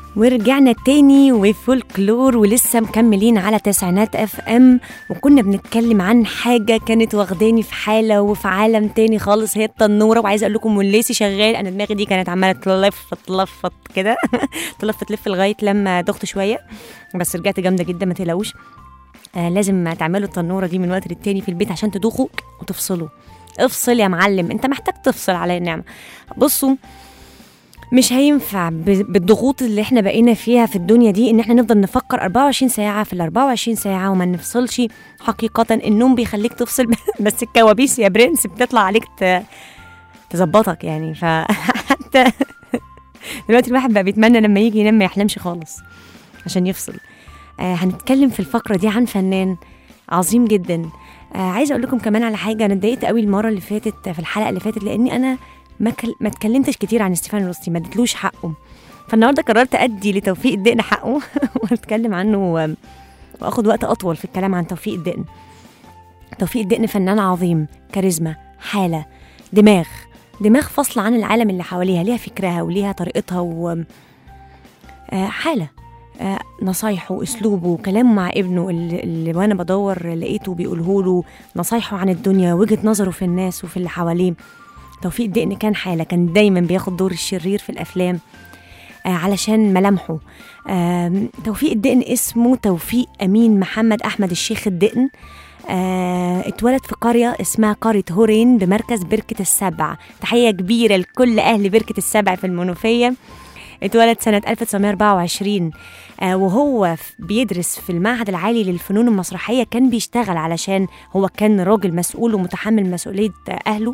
ورجعنا تاني وفولكلور ولسه مكملين على تسعينات اف ام وكنا بنتكلم عن حاجه كانت واخداني في حاله وفي عالم تاني خالص هي التنوره وعايزه اقول لكم والليسي شغال انا دماغي دي كانت عماله تلف تلفط كده تلف تلف لغايه لما دخت شويه بس رجعت جامده جدا ما تقلقوش آه لازم تعملوا التنوره دي من وقت للتاني في البيت عشان تدوخوا وتفصلوا افصل يا معلم انت محتاج تفصل على النعمه بصوا مش هينفع ب- بالضغوط اللي احنا بقينا فيها في الدنيا دي ان احنا نفضل نفكر 24 ساعة في ال 24 ساعة وما نفصلش حقيقة النوم بيخليك تفصل بس الكوابيس يا برنس بتطلع عليك ت- تظبطك يعني فحتى دلوقتي الواحد بقى بيتمنى لما يجي ينام ما يحلمش خالص عشان يفصل آه هنتكلم في الفقرة دي عن فنان عظيم جدا آه عايزه اقول لكم كمان على حاجه انا اتضايقت قوي المره اللي فاتت في الحلقه اللي فاتت لاني انا ما كل... ما اتكلمتش كتير عن ستيفان روستي ما اديتلوش حقه فالنهارده قررت ادي لتوفيق الدقن حقه واتكلم عنه و... واخد وقت اطول في الكلام عن توفيق الدقن توفيق الدقن فنان عظيم كاريزما حاله دماغ دماغ فاصله عن العالم اللي حواليها ليها فكرها وليها طريقتها و آه، حاله آه، نصايحه واسلوبه كلامه مع ابنه اللي, اللي وانا بدور لقيته بيقوله له نصايحه عن الدنيا وجهه نظره في الناس وفي اللي حواليه توفيق الدقن كان حاله كان دايما بياخد دور الشرير في الافلام آه علشان ملامحه آه توفيق الدقن اسمه توفيق امين محمد احمد الشيخ الدقن آه اتولد في قرية اسمها قرية هورين بمركز بركة السبع تحية كبيرة لكل أهل بركة السبع في المنوفية اتولد سنة 1924 آه وهو ف- بيدرس في المعهد العالي للفنون المسرحية كان بيشتغل علشان هو كان راجل مسؤول ومتحمل مسؤولية آه، أهله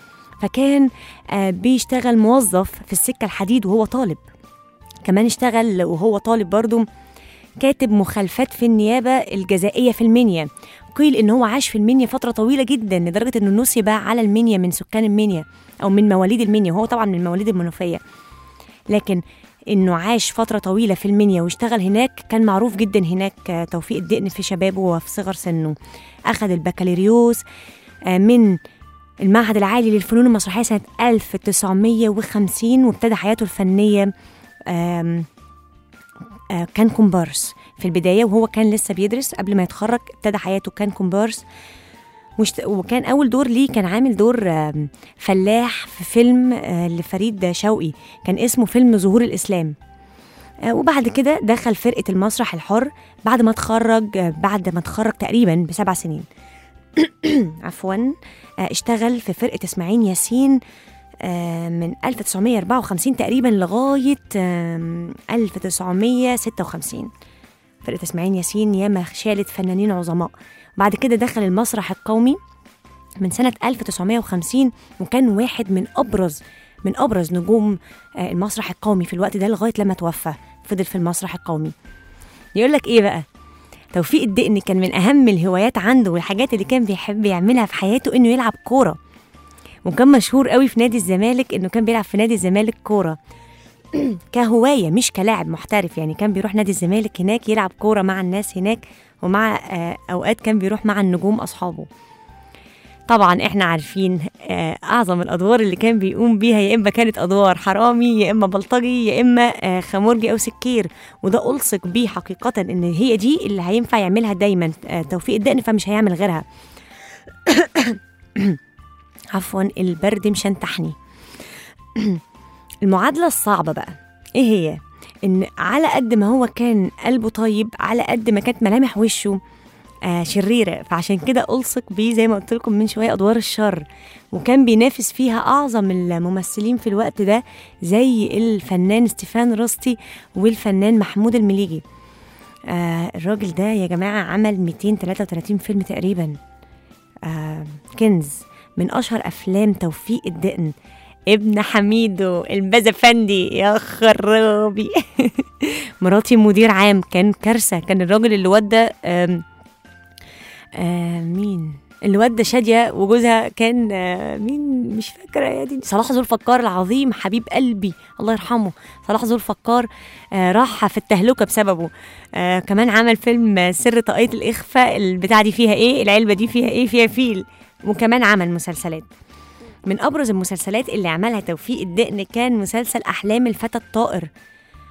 فكان آه بيشتغل موظف في السكة الحديد وهو طالب كمان اشتغل وهو طالب برضه كاتب مخالفات في النيابة الجزائية في المنيا قيل ان هو عاش في المنيا فترة طويلة جدا لدرجة انه نسب على المنيا من سكان المنيا او من مواليد المنيا وهو طبعا من مواليد المنوفية لكن انه عاش فترة طويلة في المنيا واشتغل هناك كان معروف جدا هناك آه، توفيق الدقن في شبابه وفي صغر سنه اخذ البكالوريوس آه، من المعهد العالي للفنون المسرحية سنة 1950 وابتدى حياته الفنية آم، آه، كان كومبارس في البداية وهو كان لسه بيدرس قبل ما يتخرج ابتدى حياته كان كومبارس وشت- وكان أول دور ليه كان عامل دور آم، فلاح في فيلم آه، لفريد شوقي كان اسمه فيلم ظهور الإسلام آه، وبعد كده دخل فرقة المسرح الحر بعد ما اتخرج آه، بعد ما اتخرج تقريبا بسبع سنين عفوا آه، اشتغل في فرقة اسماعيل ياسين آه، من 1954 تقريبا لغاية آم، 1956 فرقة اسماعيل ياسين ياما شالت فنانين عظماء بعد كده دخل المسرح القومي من سنة 1950 وكان واحد من أبرز من أبرز نجوم آه، المسرح القومي في الوقت ده لغاية لما توفى فضل في المسرح القومي يقول لك إيه بقى توفيق الدقن كان من أهم الهوايات عنده والحاجات اللي كان بيحب يعملها في حياته إنه يلعب كورة وكان مشهور قوي في نادي الزمالك إنه كان بيلعب في نادي الزمالك كورة كهواية مش كلاعب محترف يعني كان بيروح نادي الزمالك هناك يلعب كورة مع الناس هناك ومع آه، أوقات كان بيروح مع النجوم أصحابه طبعا احنا عارفين آه، اعظم الادوار اللي كان بيقوم بيها يا اما كانت ادوار حرامي يا اما بلطجي يا اما آه، خمرجي او سكير وده الصق بيه حقيقه ان هي دي اللي هينفع يعملها دايما آه، توفيق الدقن فمش هيعمل غيرها عفوا البرد مشنتحني المعادله الصعبه بقى ايه هي ان على قد ما هو كان قلبه طيب على قد ما كانت ملامح وشه آه شريره فعشان كده الصق بيه زي ما قلت لكم من شويه ادوار الشر وكان بينافس فيها اعظم الممثلين في الوقت ده زي الفنان ستيفان رستي والفنان محمود المليجي آه الراجل ده يا جماعه عمل 233 فيلم تقريبا آه كنز من اشهر افلام توفيق الدقن ابن حميدو البازفندي يا خرابي مراتي مدير عام كان كارثه كان الراجل اللي ودى آم، آه مين اللي ودى شاديه وجوزها كان آه مين مش فاكره يا دي صلاح ذو الفقار العظيم حبيب قلبي الله يرحمه صلاح ذو الفقار آه راح في التهلكه بسببه آه كمان عمل فيلم آه، سر طاقية الإخفاء البتاع دي فيها إيه العلبة دي فيها إيه فيها فيل وكمان عمل مسلسلات من أبرز المسلسلات اللي عملها توفيق الدقن كان مسلسل أحلام الفتى الطائر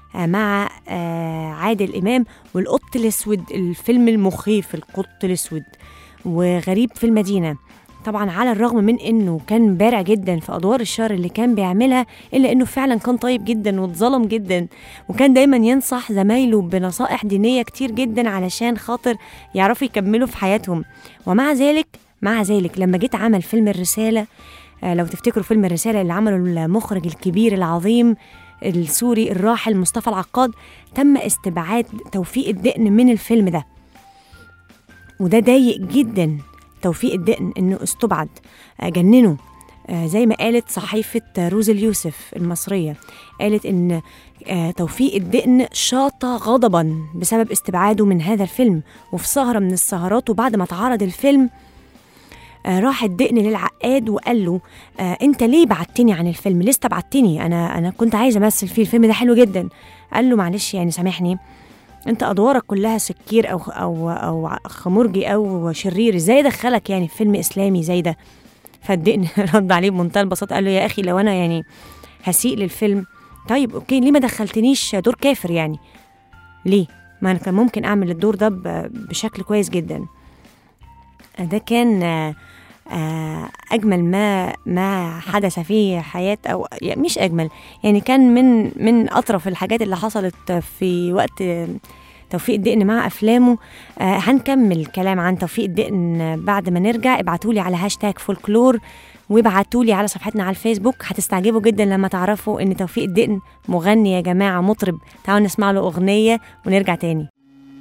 آه، مع آه، عادل إمام والقط الأسود الفيلم المخيف القط الأسود وغريب في المدينة طبعا على الرغم من انه كان بارع جدا في ادوار الشر اللي كان بيعملها الا انه فعلا كان طيب جدا واتظلم جدا وكان دايما ينصح زمايله بنصائح دينيه كتير جدا علشان خاطر يعرفوا يكملوا في حياتهم ومع ذلك مع ذلك لما جيت عمل فيلم الرساله آه، لو تفتكروا فيلم الرساله اللي عمله المخرج الكبير العظيم السوري الراحل مصطفى العقاد تم استبعاد توفيق الدقن من الفيلم ده وده ضايق جدا توفيق الدقن انه استبعد آه، جننه آه، زي ما قالت صحيفة روز اليوسف المصرية قالت إن آه، توفيق الدقن شاط غضبا بسبب استبعاده من هذا الفيلم وفي سهرة من السهرات وبعد ما اتعرض الفيلم آه، راح الدقن للعقاد وقال له آه انت ليه بعدتني عن الفيلم ليه استبعدتني انا انا كنت عايزه امثل فيه الفيلم ده حلو جدا قال له معلش يعني سامحني انت ادوارك كلها سكير او او او خمرجي او شرير ازاي دخلك يعني في فيلم اسلامي زي ده فالدقن رد عليه بمنتهى البساطه قال له يا اخي لو انا يعني هسيء للفيلم طيب اوكي ليه ما دخلتنيش دور كافر يعني ليه ما انا كان ممكن اعمل الدور ده ب- بشكل كويس جدا ده كان آه، آه، اجمل ما ما حدث في حياه او يعني مش اجمل يعني كان من من اطرف الحاجات اللي حصلت في وقت آه، توفيق الدقن مع افلامه آه هنكمل كلام عن توفيق الدقن بعد ما نرجع ابعتولي على هاشتاج فولكلور وابعتولي على صفحتنا على الفيسبوك هتستعجبوا جدا لما تعرفوا ان توفيق الدقن مغني يا جماعه مطرب تعالوا نسمع له اغنيه ونرجع تاني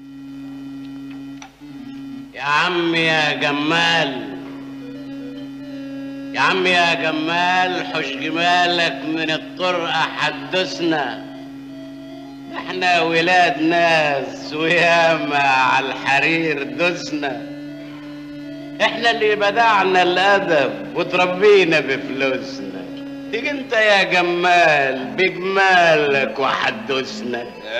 يا عم يا جمال يا عم يا جمال حش جمالك من الطرقة حدثنا احنا ولاد ناس وياما على الحرير دسنا احنا اللي بدعنا الادب وتربينا بفلوسنا تيجي انت يا جمال بجمالك وحدثنا يا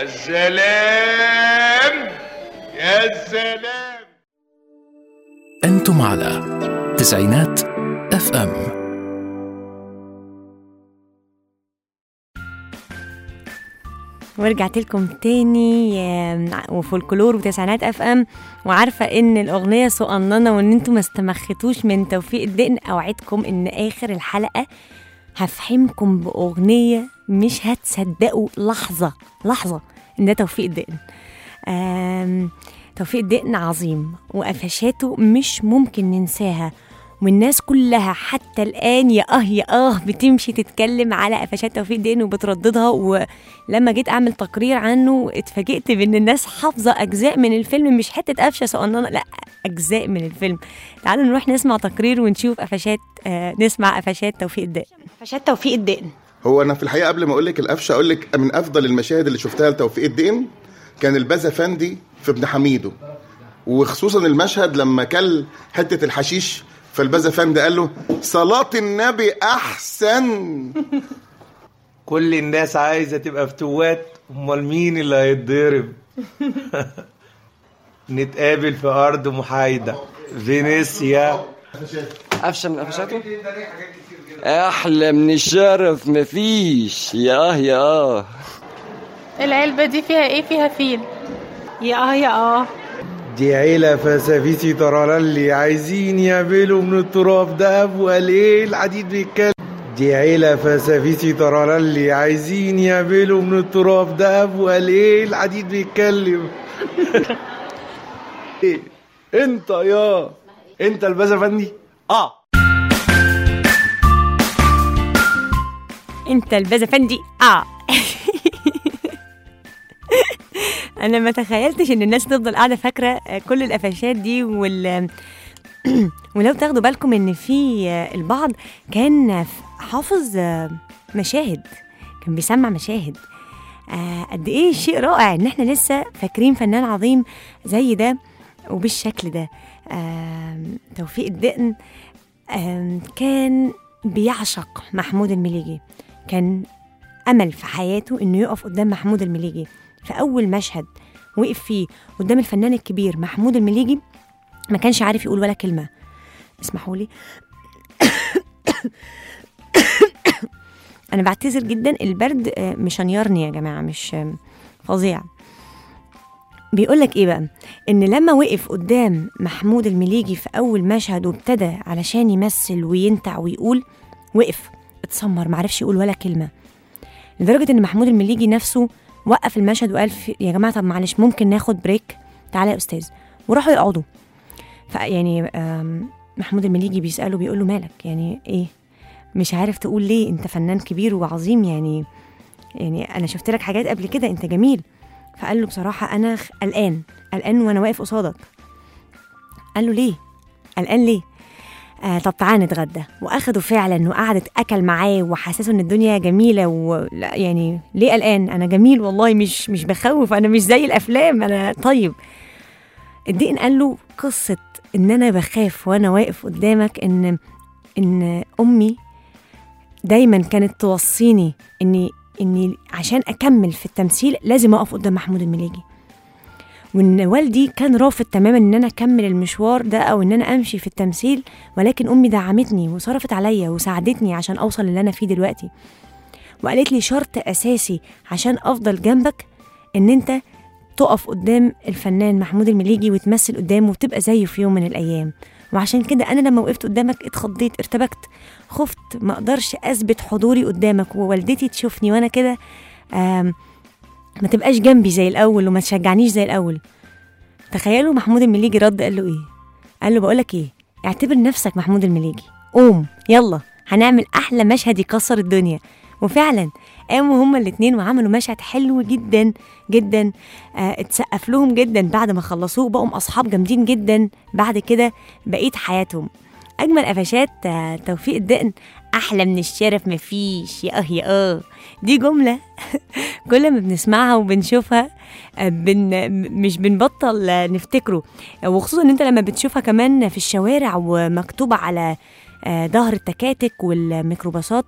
سلام يا سلام أنتم على تسعينات اف ام ورجعت لكم تاني آم، وفولكلور وتسعينات اف ام وعارفه ان الاغنيه صقننه وان انتم ما استمخيتوش من توفيق الدقن اوعدكم ان اخر الحلقه هفحمكم باغنيه مش هتصدقوا لحظه لحظه ان ده توفيق الدقن آم، توفيق الدقن عظيم وقفشاته مش ممكن ننساها والناس كلها حتى الآن يا آه يا آه بتمشي تتكلم على قفشات توفيق الدقن وبترددها ولما جيت أعمل تقرير عنه اتفاجئت بإن الناس حافظة أجزاء من الفيلم مش حتة قفشة صغننة لا أجزاء من الفيلم تعالوا نروح نسمع تقرير ونشوف قفشات آه نسمع قفشات توفيق الدقن قفشات توفيق الدقن هو انا في الحقيقه قبل ما اقول لك القفشه اقول لك من افضل المشاهد اللي شفتها لتوفيق الدين كان البازا فندي في ابن حميدو وخصوصا المشهد لما كل حته الحشيش فالبازا فندي قال له صلاه النبي احسن كل الناس عايزة تبقى فتوات امال مين اللي هيتضرب نتقابل في ارض محايدة فينيسيا قفشه من قفشاته احلى من الشرف مفيش ياه ياه العلبة دي فيها ايه فيها فيل يا آه يا آه دي عيلة فسافيسي تراللي عايزين يعملوا من التراب دهب وقال ايه الحديد بيتكلم دي عيلة فسافيسي تراللي عايزين يعملوا من التراب دهب وقال ايه الحديد بيتكلم إيه؟ انت يا انت البازا فندي اه انت البازا فندي اه انا ما تخيلتش ان الناس تفضل قاعده فاكره آه، كل القفشات دي وال ولو تاخدوا بالكم ان في آه، البعض كان حافظ آه، مشاهد كان بيسمع مشاهد آه، قد ايه شيء رائع ان احنا لسه فاكرين فنان عظيم زي ده وبالشكل ده آم، توفيق الدقن آم، كان بيعشق محمود المليجي كان امل في حياته انه يقف قدام محمود المليجي في اول مشهد وقف فيه قدام الفنان الكبير محمود المليجي ما كانش عارف يقول ولا كلمه اسمحوا لي انا بعتذر جدا البرد آه، مشنيرني يا جماعه مش آه، فظيع بيقول لك ايه بقى ان لما وقف قدام محمود المليجي في اول مشهد وابتدى علشان يمثل وينتع ويقول وقف اتسمر معرفش يقول ولا كلمه لدرجه ان محمود المليجي نفسه وقف المشهد وقال في- يا جماعه طب معلش ممكن ناخد بريك تعالى يا استاذ وراحوا يقعدوا فيعني آم، محمود المليجي بيساله بيقول له مالك يعني ايه مش عارف تقول ليه انت فنان كبير وعظيم يعني يعني انا شفت لك حاجات قبل كده انت جميل فقال له بصراحه انا خ- قلقان قلقان وانا واقف قصادك قال له ليه قلقان ليه آه طب تعالى نتغدى واخده فعلا وقعدت اكل معاه وحسسه ان الدنيا جميله ولا يعني ليه قلقان انا جميل والله مش مش بخوف انا مش زي الافلام انا طيب الدقن قال له قصه ان انا بخاف وانا واقف قدامك ان ان امي دايما كانت توصيني اني اني عشان اكمل في التمثيل لازم اقف قدام محمود المليجي وان والدي كان رافض تماما ان انا اكمل المشوار ده او ان انا امشي في التمثيل ولكن امي دعمتني وصرفت عليا وساعدتني عشان اوصل اللي انا فيه دلوقتي وقالت لي شرط اساسي عشان افضل جنبك ان انت تقف قدام الفنان محمود المليجي وتمثل قدامه وتبقى زيه في يوم من الايام وعشان كده انا لما وقفت قدامك اتخضيت ارتبكت خفت ما اقدرش اثبت حضوري قدامك ووالدتي تشوفني وانا كده آم، ما تبقاش جنبي زي الاول وما تشجعنيش زي الاول تخيلوا محمود المليجي رد قال له ايه قال له بقولك ايه اعتبر نفسك محمود المليجي قوم يلا هنعمل احلى مشهد يكسر الدنيا وفعلا قاموا هما الاتنين وعملوا مشهد حلو جدا جدا آه اتسقف لهم جدا بعد ما خلصوه بقوا اصحاب جامدين جدا بعد كده بقيت حياتهم اجمل قفشات آه توفيق الدقن احلى من الشرف مفيش يا اه يا اه دي جمله كل ما بنسمعها وبنشوفها آه، بن مش بنبطل آه، نفتكره وخصوصا ان انت لما بتشوفها كمان في الشوارع ومكتوبه على آه، ظهر التكاتك والميكروباصات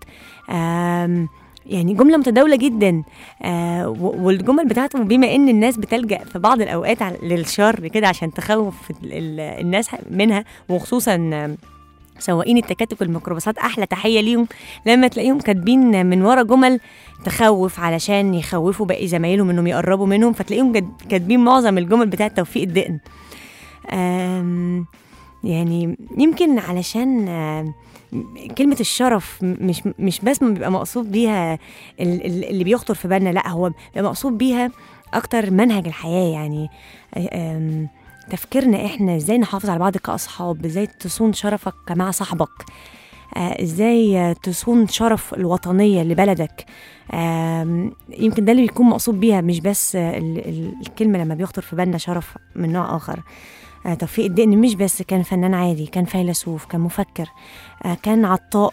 آم، يعني جملة متداولة جدا آه و- والجمل بتاعته بما ان الناس بتلجأ في بعض الاوقات على- للشر كده عشان تخوف ال- ال- الناس منها وخصوصا آم، سواقين التكاتك والميكروباصات احلى تحيه ليهم لما تلاقيهم كاتبين من ورا جمل تخوف علشان يخوفوا باقي زمايلهم انهم يقربوا منهم فتلاقيهم جد- كاتبين معظم الجمل بتاعت توفيق الدقن آم، يعني يمكن علشان آم، كلمة الشرف م- مش مش بس ما بيبقى مقصود بيها ال- ال- اللي بيخطر في بالنا لا هو بيبقى مقصود بيها أكتر منهج الحياة يعني آم، تفكيرنا احنا ازاي نحافظ على بعض كأصحاب ازاي تصون شرفك مع صاحبك آه، ازاي آه، تصون شرف الوطنية لبلدك آم، يمكن ده اللي بيكون مقصود بيها مش بس آه، ال- ال- الكلمة لما بيخطر في بالنا شرف من نوع آخر آه، توفيق الدقن مش بس كان فنان عادي كان فيلسوف كان مفكر آه، كان عطاء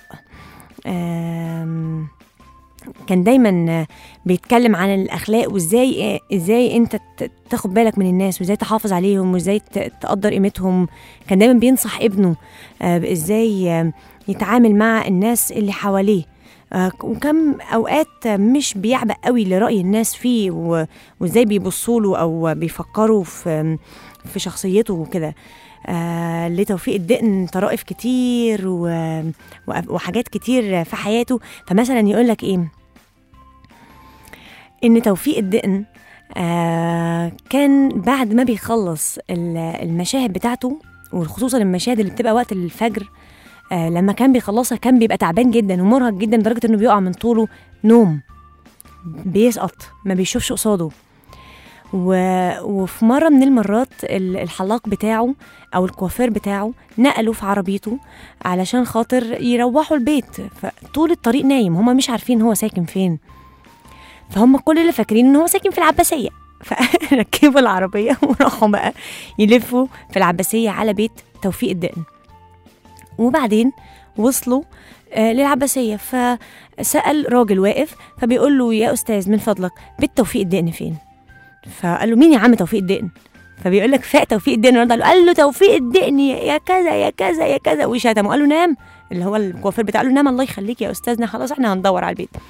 آم، كان دايما آه، بيتكلم عن الاخلاق وازاي آه، ازاي انت ت- تاخد بالك من الناس وازاي تحافظ عليهم وازاي ت- تقدر قيمتهم كان دايما بينصح ابنه آه، ازاي آه، يتعامل مع الناس اللي حواليه آه، وكم اوقات مش بيعبأ قوي لرأي الناس فيه و- وازاي بيبصوا له او بيفكروا في في شخصيته وكده آه لتوفيق الدقن طرائف كتير و... وأ- وحاجات كتير في حياته فمثلا يقول لك ايه ان توفيق الدقن آه كان بعد ما بيخلص ال- المشاهد بتاعته وخصوصا المشاهد اللي بتبقى وقت الفجر آه لما كان بيخلصها كان بيبقى تعبان جدا ومرهق جدا لدرجه انه بيقع من طوله نوم بيسقط ما بيشوفش قصاده و... وفي مرة من المرات ال- الحلاق بتاعه أو الكوافير بتاعه نقله في عربيته علشان خاطر يروحوا البيت فطول الطريق نايم هما مش عارفين هو ساكن فين فهم كل اللي فاكرين ان هو ساكن في العباسية فركبوا العربية وراحوا بقى يلفوا في العباسية على بيت توفيق الدقن وبعدين وصلوا آه، للعباسية فسأل راجل واقف فبيقول له يا أستاذ من فضلك بيت توفيق الدقن فين فقال له مين يا عم توفيق الدقن فبيقول لك فاق توفيق الدقن ورد قال له قال له توفيق الدقن يا يا كذا يا كذا يا كذا وشتمه قال له نام اللي هو الكوافير بتاع قال له نام الله يخليك يا استاذنا خلاص احنا هندور على البيت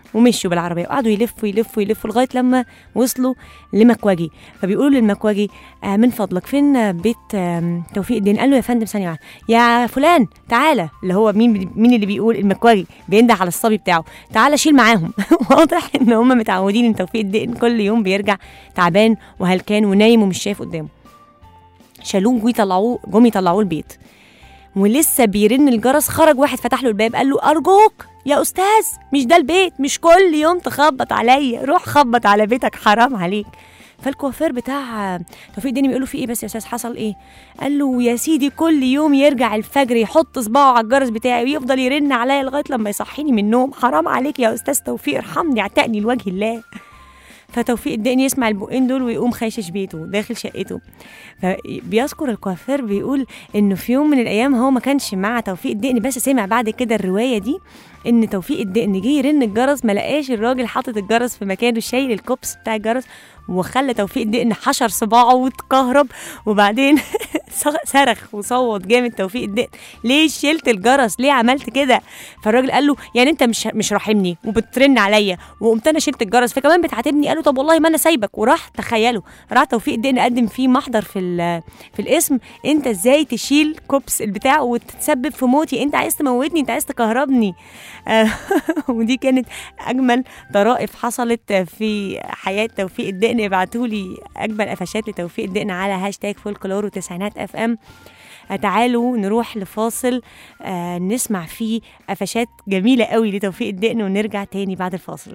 ومشوا بالعربيه وقعدوا يلفوا يلفوا يلفوا لغايه لما وصلوا لمكواجي فبيقولوا للمكواجي آه من فضلك فين آه، بيت آه توفيق الدين قال له يا فندم ثانيه واحده يا فلان تعالى اللي هو مين مين اللي بيقول المكواجي بينده على الصبي بتاعه تعالى شيل معاهم واضح ان هم متعودين ان توفيق الدين كل يوم بيرجع تعبان وهلكان ونايم ومش شايف قدامه شالوه ويطلعوه جم يطلعوه البيت ولسه بيرن الجرس خرج واحد فتح له الباب قال له ارجوك يا استاذ مش ده البيت مش كل يوم تخبط عليا روح خبط على بيتك حرام عليك فالكوافير بتاع توفيق الدين بيقول له في ايه بس يا استاذ حصل ايه قال له يا سيدي كل يوم يرجع الفجر يحط صباعه على الجرس بتاعي ويفضل يرن عليا لغايه لما يصحيني من النوم حرام عليك يا استاذ توفيق ارحمني اعتقني لوجه الله فتوفيق الدقن يسمع البقين دول ويقوم خايشش بيته داخل شقته فبيذكر الكوافير بيقول انه في يوم من الايام هو ما كانش مع توفيق الدقن بس سمع بعد كده الروايه دي ان توفيق الدقن جه يرن الجرس ما لقاش الراجل حاطط الجرس في مكانه شايل الكوبس بتاع الجرس وخلى توفيق الدقن حشر صباعه واتكهرب وبعدين صرخ وصوت جامد توفيق الدقن ليه شلت الجرس ليه عملت كده فالراجل قال له يعني انت مش مش راحمني وبترن عليا وقمت انا شلت الجرس فكمان بتعاتبني قال له طب والله ما انا سايبك وراح تخيلوا راح توفيق الدقن قدم فيه محضر في ال- في الاسم انت ازاي تشيل كوبس البتاع وتتسبب في موتي انت عايز تموتني انت عايز تكهربني آه، ودي كانت اجمل طرائف حصلت في حياه توفيق الدقن ابعتوا لي اجمل قفشات لتوفيق الدقن على هاشتاج فولكلور وتسعينات اف ام آه، تعالوا نروح لفاصل آه نسمع فيه قفشات جميله قوي لتوفيق الدقن ونرجع تاني بعد الفاصل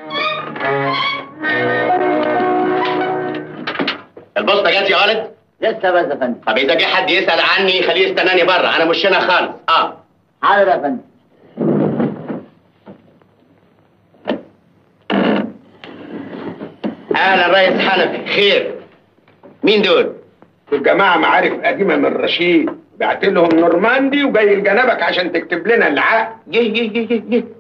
البوسطه جت يا ولد؟ لسه بس يا فندم طب اذا جه حد يسال عني خليه يستناني بره انا مش هنا خالص اه حاضر يا فندم اهلا ريس حنفي خير مين دول؟ دول جماعة معارف قديمة من رشيد بعت لهم نورماندي وجاي لجنبك عشان تكتب لنا العقد جه جه جه جه جه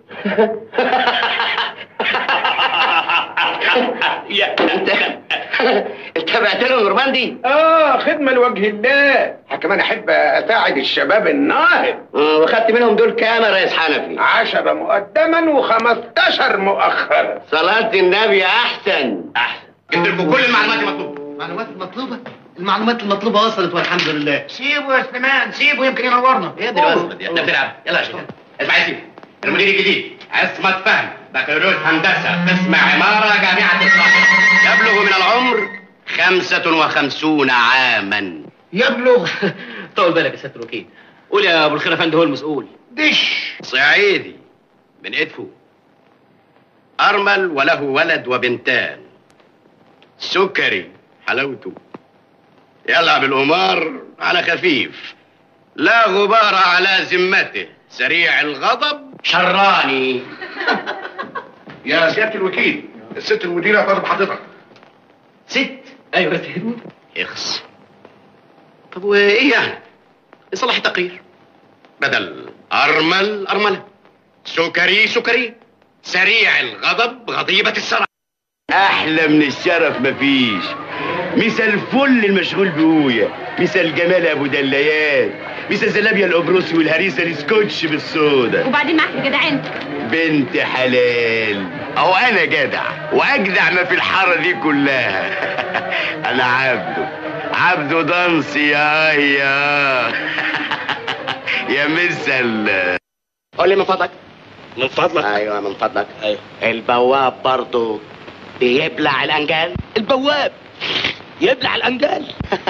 يا انت انت بعت لهم نورماندي؟ اه خدمة لوجه الله كمان احب اساعد الشباب الناهض آه، واخدت منهم دول كام يا ريس حنفي؟ عشرة مقدما وخمستاشر مؤخرا صلاة النبي احسن احسن جبت لكم كل المعلومات المطلوبة معلومات المطلوبة المعلومات المطلوبة وصلت والحمد لله سيبه يا سليمان سيبه يمكن ينورنا ايه دي الوزنة دي انت بتلعب يلا يا شباب اسمع يا سيدي المدير الجديد عصمت فهم بكالوريوس هندسة قسم عمارة جامعة القاهرة يبلغ من العمر خمسة وخمسون عاما يبلغ طول بالك يا سيادة الوكيل قول يا ابو الخير افندي هو المسؤول دش صعيدي من ادفو ارمل وله ولد وبنتان سكري حلاوته يلعب القمار على خفيف لا غبار على ذمته سريع الغضب شراني يا سيادة الوكيل الست المديرة طالب حضرتك ست ايوه ست اخس طب وايه يعني صلاح تقير بدل ارمل ارمله سكري سكري سريع الغضب غضيبة السرعة احلى من الشرف مفيش مثل الفل المشغول بقويا مثل جمال ابو دليات مثل زلابيا القبرصي والهريسه السكوتش بالصودا وبعدين معاك جدعان بنت حلال او انا جدع واجدع ما في الحاره دي كلها انا عبده عبده دانسي يا يا يا مثل قول لي من فضلك من فضلك ايوه من فضلك ايوه البواب برضه بيبلع الانجال البواب يبلع الانجال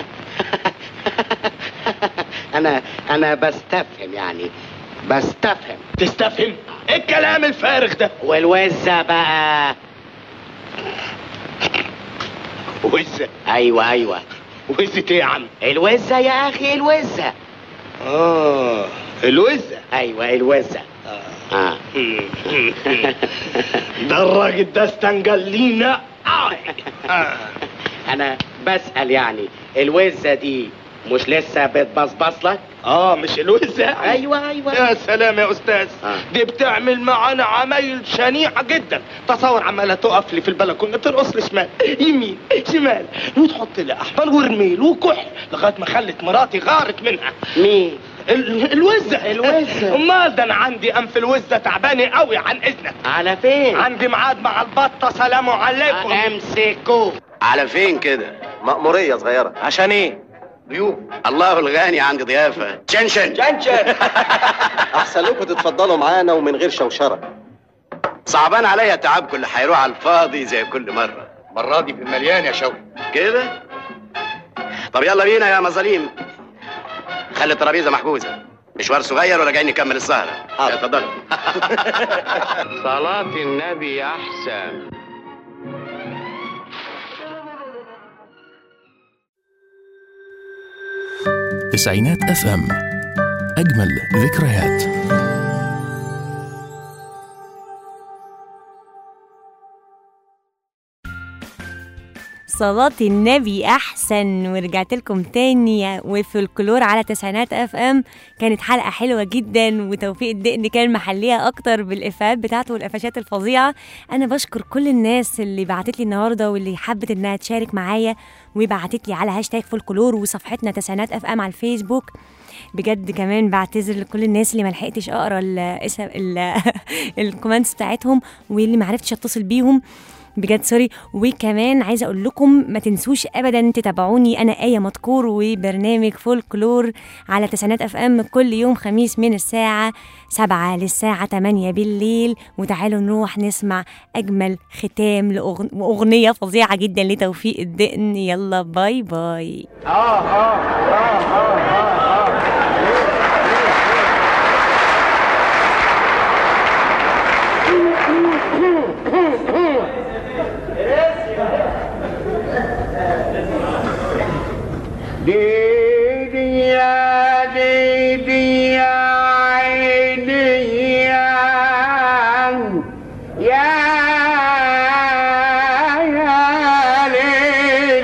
انا انا بستفهم يعني بستفهم تستفهم ايه الكلام الفارغ ده والوزة بقى وزة ايوه ايوه وزة ايه يا عم الوزة يا اخي الوزة اه الوزة ايوه الوزة اه ده الراجل ده استنجل لينا انا بسأل يعني الوزة دي مش لسه بتبصبص لك اه مش الوزة ايوه ايوه يا سلام يا استاذ آه. دي بتعمل معانا عمايل شنيعة جدا تصور عمالة تقف لي في البلكونة ترقص لي شمال يمين شمال وتحط لي احمر ورميل وكحل لغاية ما خلت مراتي غارت منها مين ال- الوزة الوزة. امال ده انا عندي انف الوزة تعباني قوي عن اذنك على فين عندي ميعاد مع البطة سلام عليكم امسكوا على فين كده مأمورية صغيرة عشان ايه ضيوف الله الغني عندي ضيافه شنشن شنشن احسن لكم تتفضلوا معانا ومن غير شوشرة صعبان عليا تعبكم اللي هيروح على الفاضي زي كل مره المرة دي في المليان يا شوقي كده طب يلا بينا يا مظاليم خلي الترابيزه محجوزه مشوار صغير ولا جاي نكمل السهره اتفضلوا صلاة النبي أحسن تسعينات اف ام اجمل ذكريات صلاة النبي أحسن ورجعت لكم تاني وفي الكلور على تسعينات اف ام كانت حلقة حلوة جدا وتوفيق الدقن كان محليها أكتر بالإفيهات بتاعته والقفشات الفظيعة أنا بشكر كل الناس اللي بعتت لي النهاردة واللي حبت إنها تشارك معايا وبعتت لي على هاشتاج فولكلور وصفحتنا تسعينات اف ام على الفيسبوك بجد كمان بعتذر لكل الناس اللي ما لحقتش اقرا ال- اسم- ال- الكومنتس بتاعتهم واللي ما عرفتش اتصل بيهم بجد سوري وكمان عايزه اقول لكم ما تنسوش ابدا تتابعوني انا ايه مذكور وبرنامج فولكلور على تسعينات اف ام كل يوم خميس من الساعه 7 للساعه 8 بالليل وتعالوا نروح نسمع اجمل ختام لأغن- واغنيه فظيعه جدا لتوفيق الدقن يلا باي باي دي دي يا دي دي يا عيني يا يا يا ليل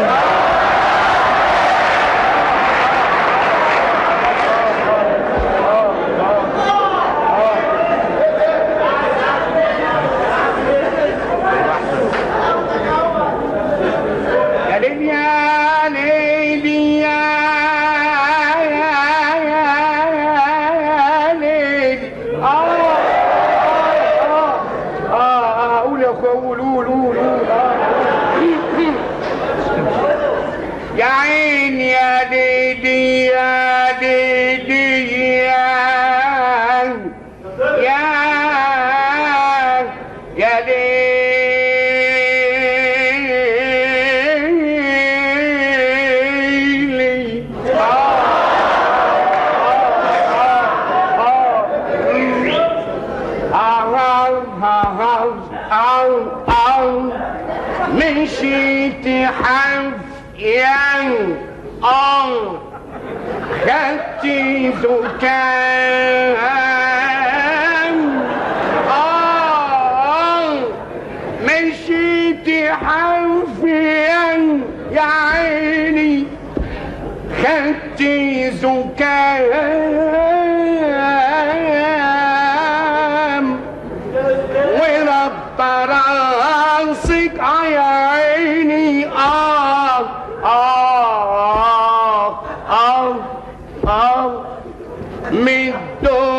يا ليل يا ليل يا يا يا يا ليل آه آه آه قول يا أخويا قول قول قول قول يا عين يا ديدي يا ديدي يا يا يا ليلي مشيت حفيا اه خدت زكام اه مشيت حفيا يا عيني خدت زكام ورب راسك يا عيني آه آه آه آه من الدنيا